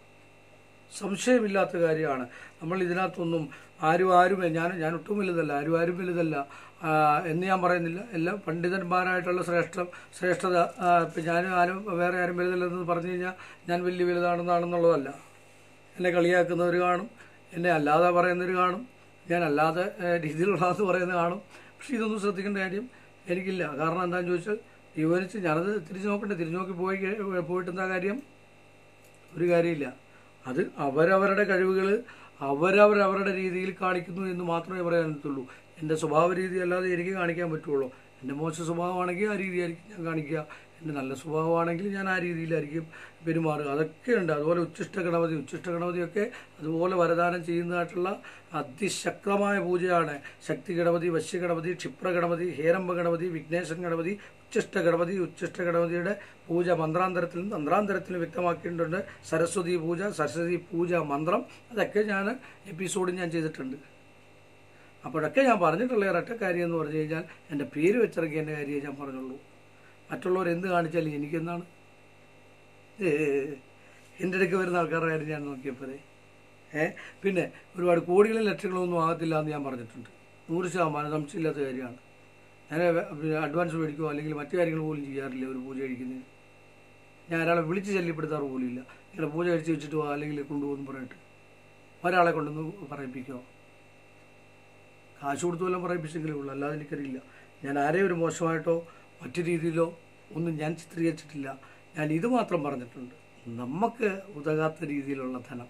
സംശയമില്ലാത്ത കാര്യമാണ് നമ്മൾ ഇതിനകത്തൊന്നും ആരും ആരും ഞാൻ ഞാൻ ഒട്ടും വലുതല്ല ആരും ആരും വലുതല്ല ആ, എന്ന് ഞാൻ പറയുന്നില്ല എല്ലാം പണ്ഡിതന്മാരായിട്ടുള്ള ശ്രേഷ്ഠ ശ്രേഷ്ഠത ആ, ഇപ്പം ഞാനും ആരും വേറെ ആരും വലുതല്ലെന്ന് പറഞ്ഞു കഴിഞ്ഞാൽ ഞാൻ വലിയ വലുതാണെന്നാണെന്നുള്ളതല്ല എന്നെ കളിയാക്കുന്നവർ കാണും എന്നെ അല്ലാതെ പറയുന്നവർ കാണും ഞാൻ അല്ലാതെ ഏഹ്, രീതിയിലുള്ളതെന്ന് പറയുന്നത് കാണും പക്ഷെ ഇതൊന്നും ശ്രദ്ധിക്കേണ്ട കാര്യം എനിക്കില്ല കാരണം എന്താണെന്ന് ചോദിച്ചാൽ വിവരിച്ച് ഞാനത് തിരിച്ചു നോക്കണ്ടേ തിരിച്ചു നോക്കി പോയി കഴി- പോയിട്ട് എന്താ കാര്യം ഒരു കാര്യമില്ല അത് അവരവരുടെ കഴിവുകൾ അവരവരവരുടെ രീതിയിൽ കാണിക്കുന്നു എന്ന് മാത്രമേ പറയാൻ പറ്റുള്ളൂ എൻ്റെ സ്വഭാവ രീതി അല്ലാതെ എനിക്ക് കാണിക്കാൻ പറ്റുള്ളൂ എൻ്റെ മോശം സ്വഭാവമാണെങ്കിൽ ആ രീതിയായിരിക്കും ഞാൻ കാണിക്കുക എൻ്റെ നല്ല സ്വഭാവമാണെങ്കിൽ ഞാൻ ആ രീതിയിലായിരിക്കും പെരുമാറുക അതൊക്കെയുണ്ട് അതുപോലെ ഉച്ഛിഷ്ട ഗണപതി ഉച്ഛിഷ്ട ഗണപതിയൊക്കെ അതുപോലെ വരദാനം ചെയ്യുന്നതായിട്ടുള്ള അതിശക്തമായ പൂജയാണ് ശക്തി ഗണപതി വശ്യ ഗണപതി ക്ഷിപ്ര ഗണപതി ഹേരംബ ഗണപതി വിഘ്നേശൻ ഗണപതി ഉച്ഛിഷ്ട ഗണപതി ഉച്ഛിഷ്ട ഗണപതിയുടെ പൂജ മന്ത്രാന്തരത്തിലും തന്ത്രാന്തരത്തിലും വ്യക്തമാക്കിയിട്ടുണ്ട് സരസ്വതി പൂജ സരസ്വതി പൂജ മന്ത്രം അതൊക്കെ ഞാൻ എപ്പിസോഡിൽ ഞാൻ ചെയ്തിട്ടുണ്ട് അപ്പോഴൊക്കെ ഞാൻ പറഞ്ഞിട്ടുള്ള ഒരൊറ്റ കാര്യം എന്ന് പറഞ്ഞു കഴിഞ്ഞാൽ എൻ്റെ പേര് വെച്ചിറക്കിയതിൻ്റെ കാര്യമേ ഞാൻ പറഞ്ഞുള്ളൂ മറ്റുള്ളവർ എന്ത് കാണിച്ചാലും എനിക്കെന്താണ് ഏ, എൻ്റെ അടുക്ക് വരുന്ന ആൾക്കാരുടെ കാര്യം ഞാൻ നോക്കിയപ്പോഴേ ഏ പിന്നെ ഒരുപാട് കോടികളും ലക്ഷങ്ങളും ഒന്നും ആകത്തില്ല എന്ന് ഞാൻ പറഞ്ഞിട്ടുണ്ട് നൂറ് ശതമാനം സംശയമില്ലാത്ത കാര്യമാണ് ഞാൻ പിന്നെ അഡ്വാൻസ് മേടിക്കുകയോ അല്ലെങ്കിൽ മറ്റു കാര്യങ്ങൾ പോലും ചെയ്യാറില്ല ഒരു പൂജ കഴിക്കുന്നതിന് ഞാൻ ഒരാളെ വിളിച്ച് ശല്യപ്പെടുത്താറ് പോലും ഇല്ല ഇങ്ങനെ പൂജ കഴിച്ച് വെച്ചിട്ട് പോവാ അല്ലെങ്കിൽ കൊണ്ടുപോകുന്നു പറഞ്ഞിട്ട് ഒരാളെ കൊണ്ടൊന്ന് പറയിപ്പിക്കുമോ കാശ് കൊടുത്തു വല്ലതും പറയിപ്പിച്ചെങ്കിലേ ഉള്ളൂ അല്ലാതെ എനിക്കറിയില്ല ഞാൻ ആരെയും ഒരു മോശമായിട്ടോ മറ്റു രീതിയിലോ ഒന്നും ഞാൻ ചിത്രീകരിച്ചിട്ടില്ല ഞാൻ ഇത് മാത്രം പറഞ്ഞിട്ടുണ്ട് നമുക്ക് ഉതകാത്ത രീതിയിലുള്ള ധനം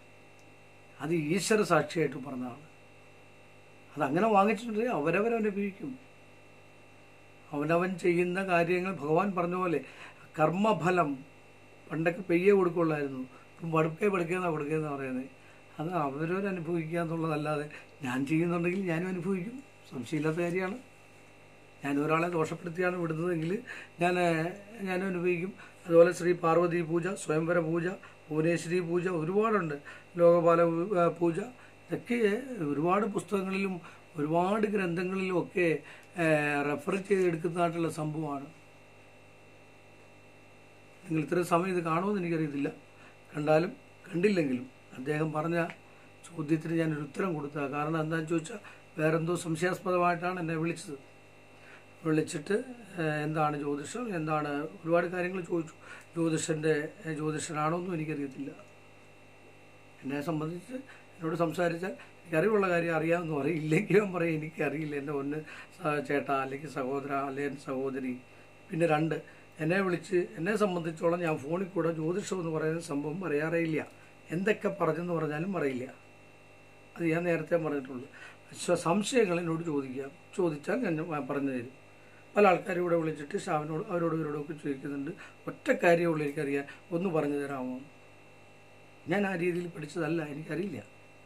അത് ഈശ്വര സാക്ഷിയായിട്ട് പറഞ്ഞതാണ് അതങ്ങനെ വാങ്ങിച്ചിട്ടുണ്ടെങ്കിൽ അവരവരവനുപയോഗിക്കും അവനവൻ ചെയ്യുന്ന കാര്യങ്ങൾ ഭഗവാൻ പറഞ്ഞ പോലെ കർമ്മഫലം പണ്ടൊക്കെ പെയ്യെ കൊടുക്കുള്ളായിരുന്നു ഇപ്പം പടുക്കെ പടുക്കെന്നാണ് കൊടുക്കുകയെന്ന് പറയുന്നത് അത് അവരവർ അനുഭവിക്കുക എന്നുള്ളതല്ലാതെ ഞാൻ ചെയ്യുന്നുണ്ടെങ്കിൽ ഞാനും അനുഭവിക്കും സംശയമില്ലാത്ത കാര്യമാണ് ഞാൻ ഒരാളെ ദോഷപ്പെടുത്തിയാണ് വിടുന്നതെങ്കിൽ ഞാൻ ഞാനും അനുഭവിക്കും അതുപോലെ ശ്രീ പാർവതി പൂജ സ്വയംവര പൂജ ഭുവനേശ്വരി പൂജ ഒരുപാടുണ്ട് ലോകപാല ആ, പൂജ ഇതൊക്കെ ഒരുപാട് പുസ്തകങ്ങളിലും ഒരുപാട് ഗ്രന്ഥങ്ങളിലും ഒക്കെ റെഫർ ചെയ്തെടുക്കുന്നതായിട്ടുള്ള സംഭവമാണ് നിങ്ങൾ ഇത്രയും സമയം ഇത് കാണുമെന്ന് എനിക്കറിയത്തില്ല കണ്ടാലും കണ്ടില്ലെങ്കിലും അദ്ദേഹം പറഞ്ഞ ചോദ്യത്തിന് ഞാനൊരു ഉത്തരം കൊടുത്ത കാരണം എന്താണെന്ന് ചോദിച്ചാൽ വേറെന്തോ സംശയാസ്പദമായിട്ടാണ് എന്നെ വിളിച്ചത് വിളിച്ചിട്ട് ഏഹ്, എന്താണ് ജ്യോതിഷം എന്താണ് ഒരുപാട് കാര്യങ്ങൾ ചോദിച്ചു ജ്യോതിഷൻ്റെ ഏഹ്, ജ്യോതിഷനാണോന്നും എനിക്കറിയത്തില്ല എന്നെ സംബന്ധിച്ച് എന്നോട് സംസാരിച്ചാൽ എനിക്കറിവുള്ള കാര്യം അറിയാമെന്ന് പറയും ഇല്ലെങ്കിലും പറയും എനിക്കറിയില്ല എൻ്റെ ഒന്ന് സ- ചേട്ടാ അല്ലെങ്കിൽ സഹോദര അല്ലെങ്കിൽ സഹോദരി പിന്നെ രണ്ട് എന്നെ വിളിച്ച് എന്നെ സംബന്ധിച്ചോളം ഞാൻ ഫോണിൽ കൂടെ ജ്യോതിഷം എന്ന് പറയുന്ന സംഭവം പറയാറേയില്ല എന്തൊക്കെ പറഞ്ഞെന്ന് പറഞ്ഞാലും പറയില്ല അത് ഞാൻ നേരത്തെ പറഞ്ഞിട്ടുള്ളൂ പക്ഷേ സംശയങ്ങൾ എന്നോട് ചോദിക്കാം ചോദിച്ചാൽ ഞാൻ ഞാൻ പറഞ്ഞു തരും പല ആൾക്കാരും ഇവിടെ വിളിച്ചിട്ട് ഷാവിനോട് അവരോട് ഇവരോടൊക്കെ ചോദിക്കുന്നുണ്ട് ഒറ്റ കാര്യമുള്ളൂ എനിക്കറിയാൻ ഒന്ന് പറഞ്ഞു തരാമോ ഞാൻ ആ രീതിയിൽ പഠിച്ചതല്ല എനിക്കറിയില്ല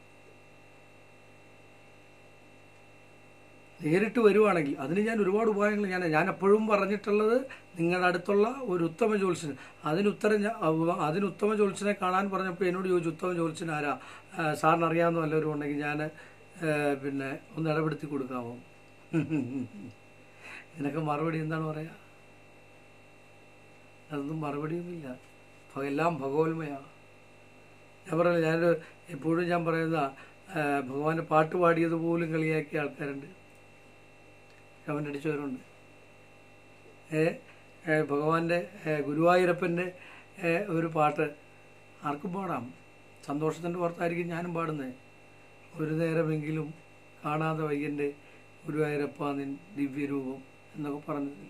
നേരിട്ട് വരുവാണെങ്കിൽ അതിന് ഞാൻ ഒരുപാട് ഉപായങ്ങൾ ഞാൻ ഞാൻ എപ്പോഴും പറഞ്ഞിട്ടുള്ളത് നിങ്ങളുടെ അടുത്തുള്ള ഒരു ഉത്തമ ജ്യോത്സ്യൻ അതിന് ഉത്തരം ഞാൻ അവ- അതിന് ഉത്തമ ജ്യോത്സ്യനെ കാണാൻ പറഞ്ഞപ്പോൾ എന്നോട് ചോദിച്ചു ഉത്തമ ജ്യോത്സ്യൻ ആരാ ആ, സാറിന് അറിയാവുന്ന വല്ലവരും ഉണ്ടെങ്കിൽ ഞാൻ പിന്നെ ഒന്ന് ഇടപെടുത്തി കൊടുക്കാമോ ഇതിനൊക്കെ മറുപടി എന്താണ് പറയാ അതൊന്നും മറുപടിയൊന്നുമില്ല ഭ- എല്ലാം ഭഗവത്മയാണ് ഞാൻ പറഞ്ഞില്ല ഞാൻ എപ്പോഴും ഞാൻ പറയുന്ന ആ, ഭഗവാന്റെ പാട്ട് പാടിയത് പോലും കളിയാക്കിയ ആൾക്കാരുണ്ട് കമൻ്റ് അടിച്ചവരുണ്ട് ഏ ഏ, ഭഗവാന്റെ ഏ, ഗുരുവായൂരപ്പൻ്റെ ഏ, ഒരു പാട്ട് ആർക്കും പാടാം സന്തോഷത്തിൻ്റെ പുറത്തായിരിക്കും ഞാനും പാടുന്നത് ഒരു നേരമെങ്കിലും കാണാതെ വയ്യൻ്റെ ഗുരുവായൂരപ്പ നിൻ ദിവ്യരൂപം എന്നൊക്കെ പറഞ്ഞതിൽ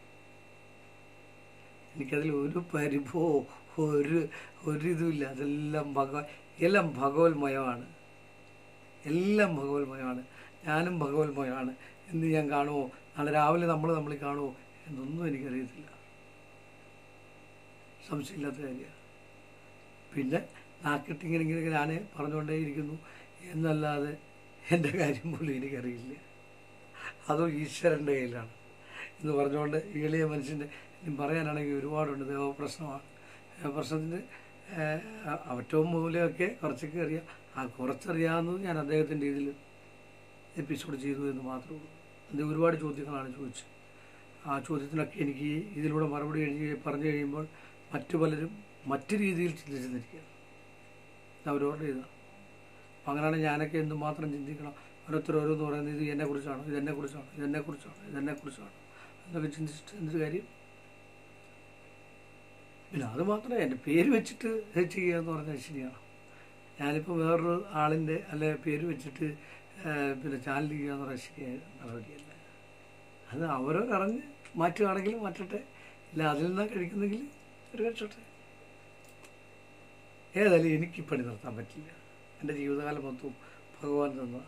എനിക്കതിൽ ഒരു പരിഭവോ ഒരു ഒരു ഇതുമില്ല അതെല്ലാം ഭഗവാൻ എല്ലാം ഭഗവത്മയമാണ് എല്ലാം ഭഗവത്മയമാണ് ഞാനും ഭഗവത്മയമാണ് എന്ന് ഞാൻ കാണുമോ നാളെ രാവിലെ നമ്മൾ നമ്മൾ കാണുമോ എന്നൊന്നും എനിക്കറിയത്തില്ല സംശയമില്ലാത്ത കാര്യമാണ് പിന്നെ നാക്കിട്ടിങ്ങനെ ഇങ്ങനെ ഞാൻ പറഞ്ഞുകൊണ്ടേയിരിക്കുന്നു എന്നല്ലാതെ എൻ്റെ കാര്യം പോലും എനിക്കറിയില്ല അതും ഈശ്വരൻ്റെ കയ്യിലാണ് എന്ന് പറഞ്ഞുകൊണ്ട് ഈ എളിയ മനുഷ്യൻ്റെ ഇനി പറയാനാണെങ്കിൽ ഒരുപാടുണ്ട് ദേവപ്രശ്നമാണ് ദേവപ്രശ്നത്തിൻ്റെ അവറ്റവും മൂലമൊക്കെ കുറച്ചൊക്കെ അറിയാം ആ കുറച്ചറിയാവുന്നത് ഞാൻ അദ്ദേഹത്തിൻ്റെ ഇതിൽ എപ്പിസോഡ് ചെയ്തു എന്ന് മാത്രമേ ഉള്ളൂ അത് ഒരുപാട് ചോദ്യങ്ങളാണ് ചോദിച്ചത് ആ ചോദ്യത്തിനൊക്കെ എനിക്ക് ഇതിലൂടെ മറുപടി കഴിഞ്ഞ് പറഞ്ഞു കഴിയുമ്പോൾ മറ്റു പലരും മറ്റു രീതിയിൽ ചിന്തിച്ചിരിക്കുകയാണ് അവരവരുടെ ഇതാണ് അപ്പം അങ്ങനെയാണ് ഞാനൊക്കെ എന്തുമാത്രം ചിന്തിക്കണം ഓരോരുത്തർ ഓരോന്ന് പറയുന്നത് ഇത് എന്നെക്കുറിച്ചാണ് ഇതെന്നെക്കുറിച്ചാണ് ഇതെന്നെക്കുറിച്ചാണ് ഇതെന്നെക്കുറിച്ചാണ് എന്നൊക്കെ ചിന്തിച്ചിട്ട് എന്തൊരു കാര്യം പിന്നെ അത് മാത്രമേ എൻ്റെ പേര് വെച്ചിട്ട് ചെയ്യുക എന്ന് പറഞ്ഞാൽ ശരിയാണ് ഞാനിപ്പോൾ വേറൊരു ആളിൻ്റെ അല്ലെ പേര് വെച്ചിട്ട് ആ, പിന്നെ ചാനൽ ചെയ്യുക എന്ന് പറഞ്ഞാൽ ശരിയായ നടപടിയല്ല അത് അവരവരറിഞ്ഞ് മാറ്റുകയാണെങ്കിൽ മാറ്റട്ടെ ഇല്ല അതിൽ നിന്നാണ് കഴിക്കുന്നെങ്കിൽ ഒരു കഴിച്ചോട്ടെ ഏതായാലും എനിക്ക് ഈ പണി നിർത്താൻ പറ്റില്ല എൻ്റെ ജീവിതകാലം മൊത്തവും ഭഗവാൻ തന്ന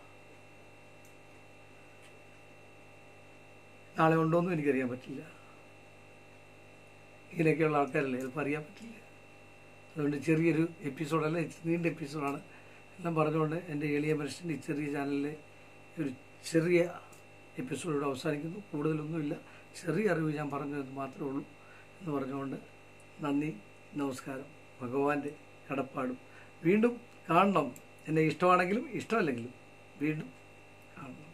നാളെ ഉണ്ടോയെന്നും എനിക്കറിയാൻ പറ്റില്ല ഇങ്ങനെയൊക്കെയുള്ള ആൾക്കാരല്ലേ ചിലപ്പോൾ അറിയാൻ പറ്റില്ല അതുകൊണ്ട് ചെറിയൊരു എപ്പിസോഡല്ല ഇച്ചിരി നീണ്ട എപ്പിസോഡാണ് എല്ലാം പറഞ്ഞുകൊണ്ട് എൻ്റെ എളിയ മനുഷ്യൻ്റെ ഈ ചെറിയ ചാനലിലെ ഒരു ചെറിയ എപ്പിസോഡ് അവസാനിക്കുന്നു കൂടുതലൊന്നുമില്ല ചെറിയ അറിവ് ഞാൻ പറഞ്ഞത് മാത്രമേ ഉള്ളൂ എന്ന് പറഞ്ഞുകൊണ്ട് നന്ദി നമസ്കാരം ഭഗവാന്റെ കടപ്പാടും വീണ്ടും കാണണം എന്നെ ഇഷ്ടമാണെങ്കിലും ഇഷ്ടമല്ലെങ്കിലും വീണ്ടും കാണണം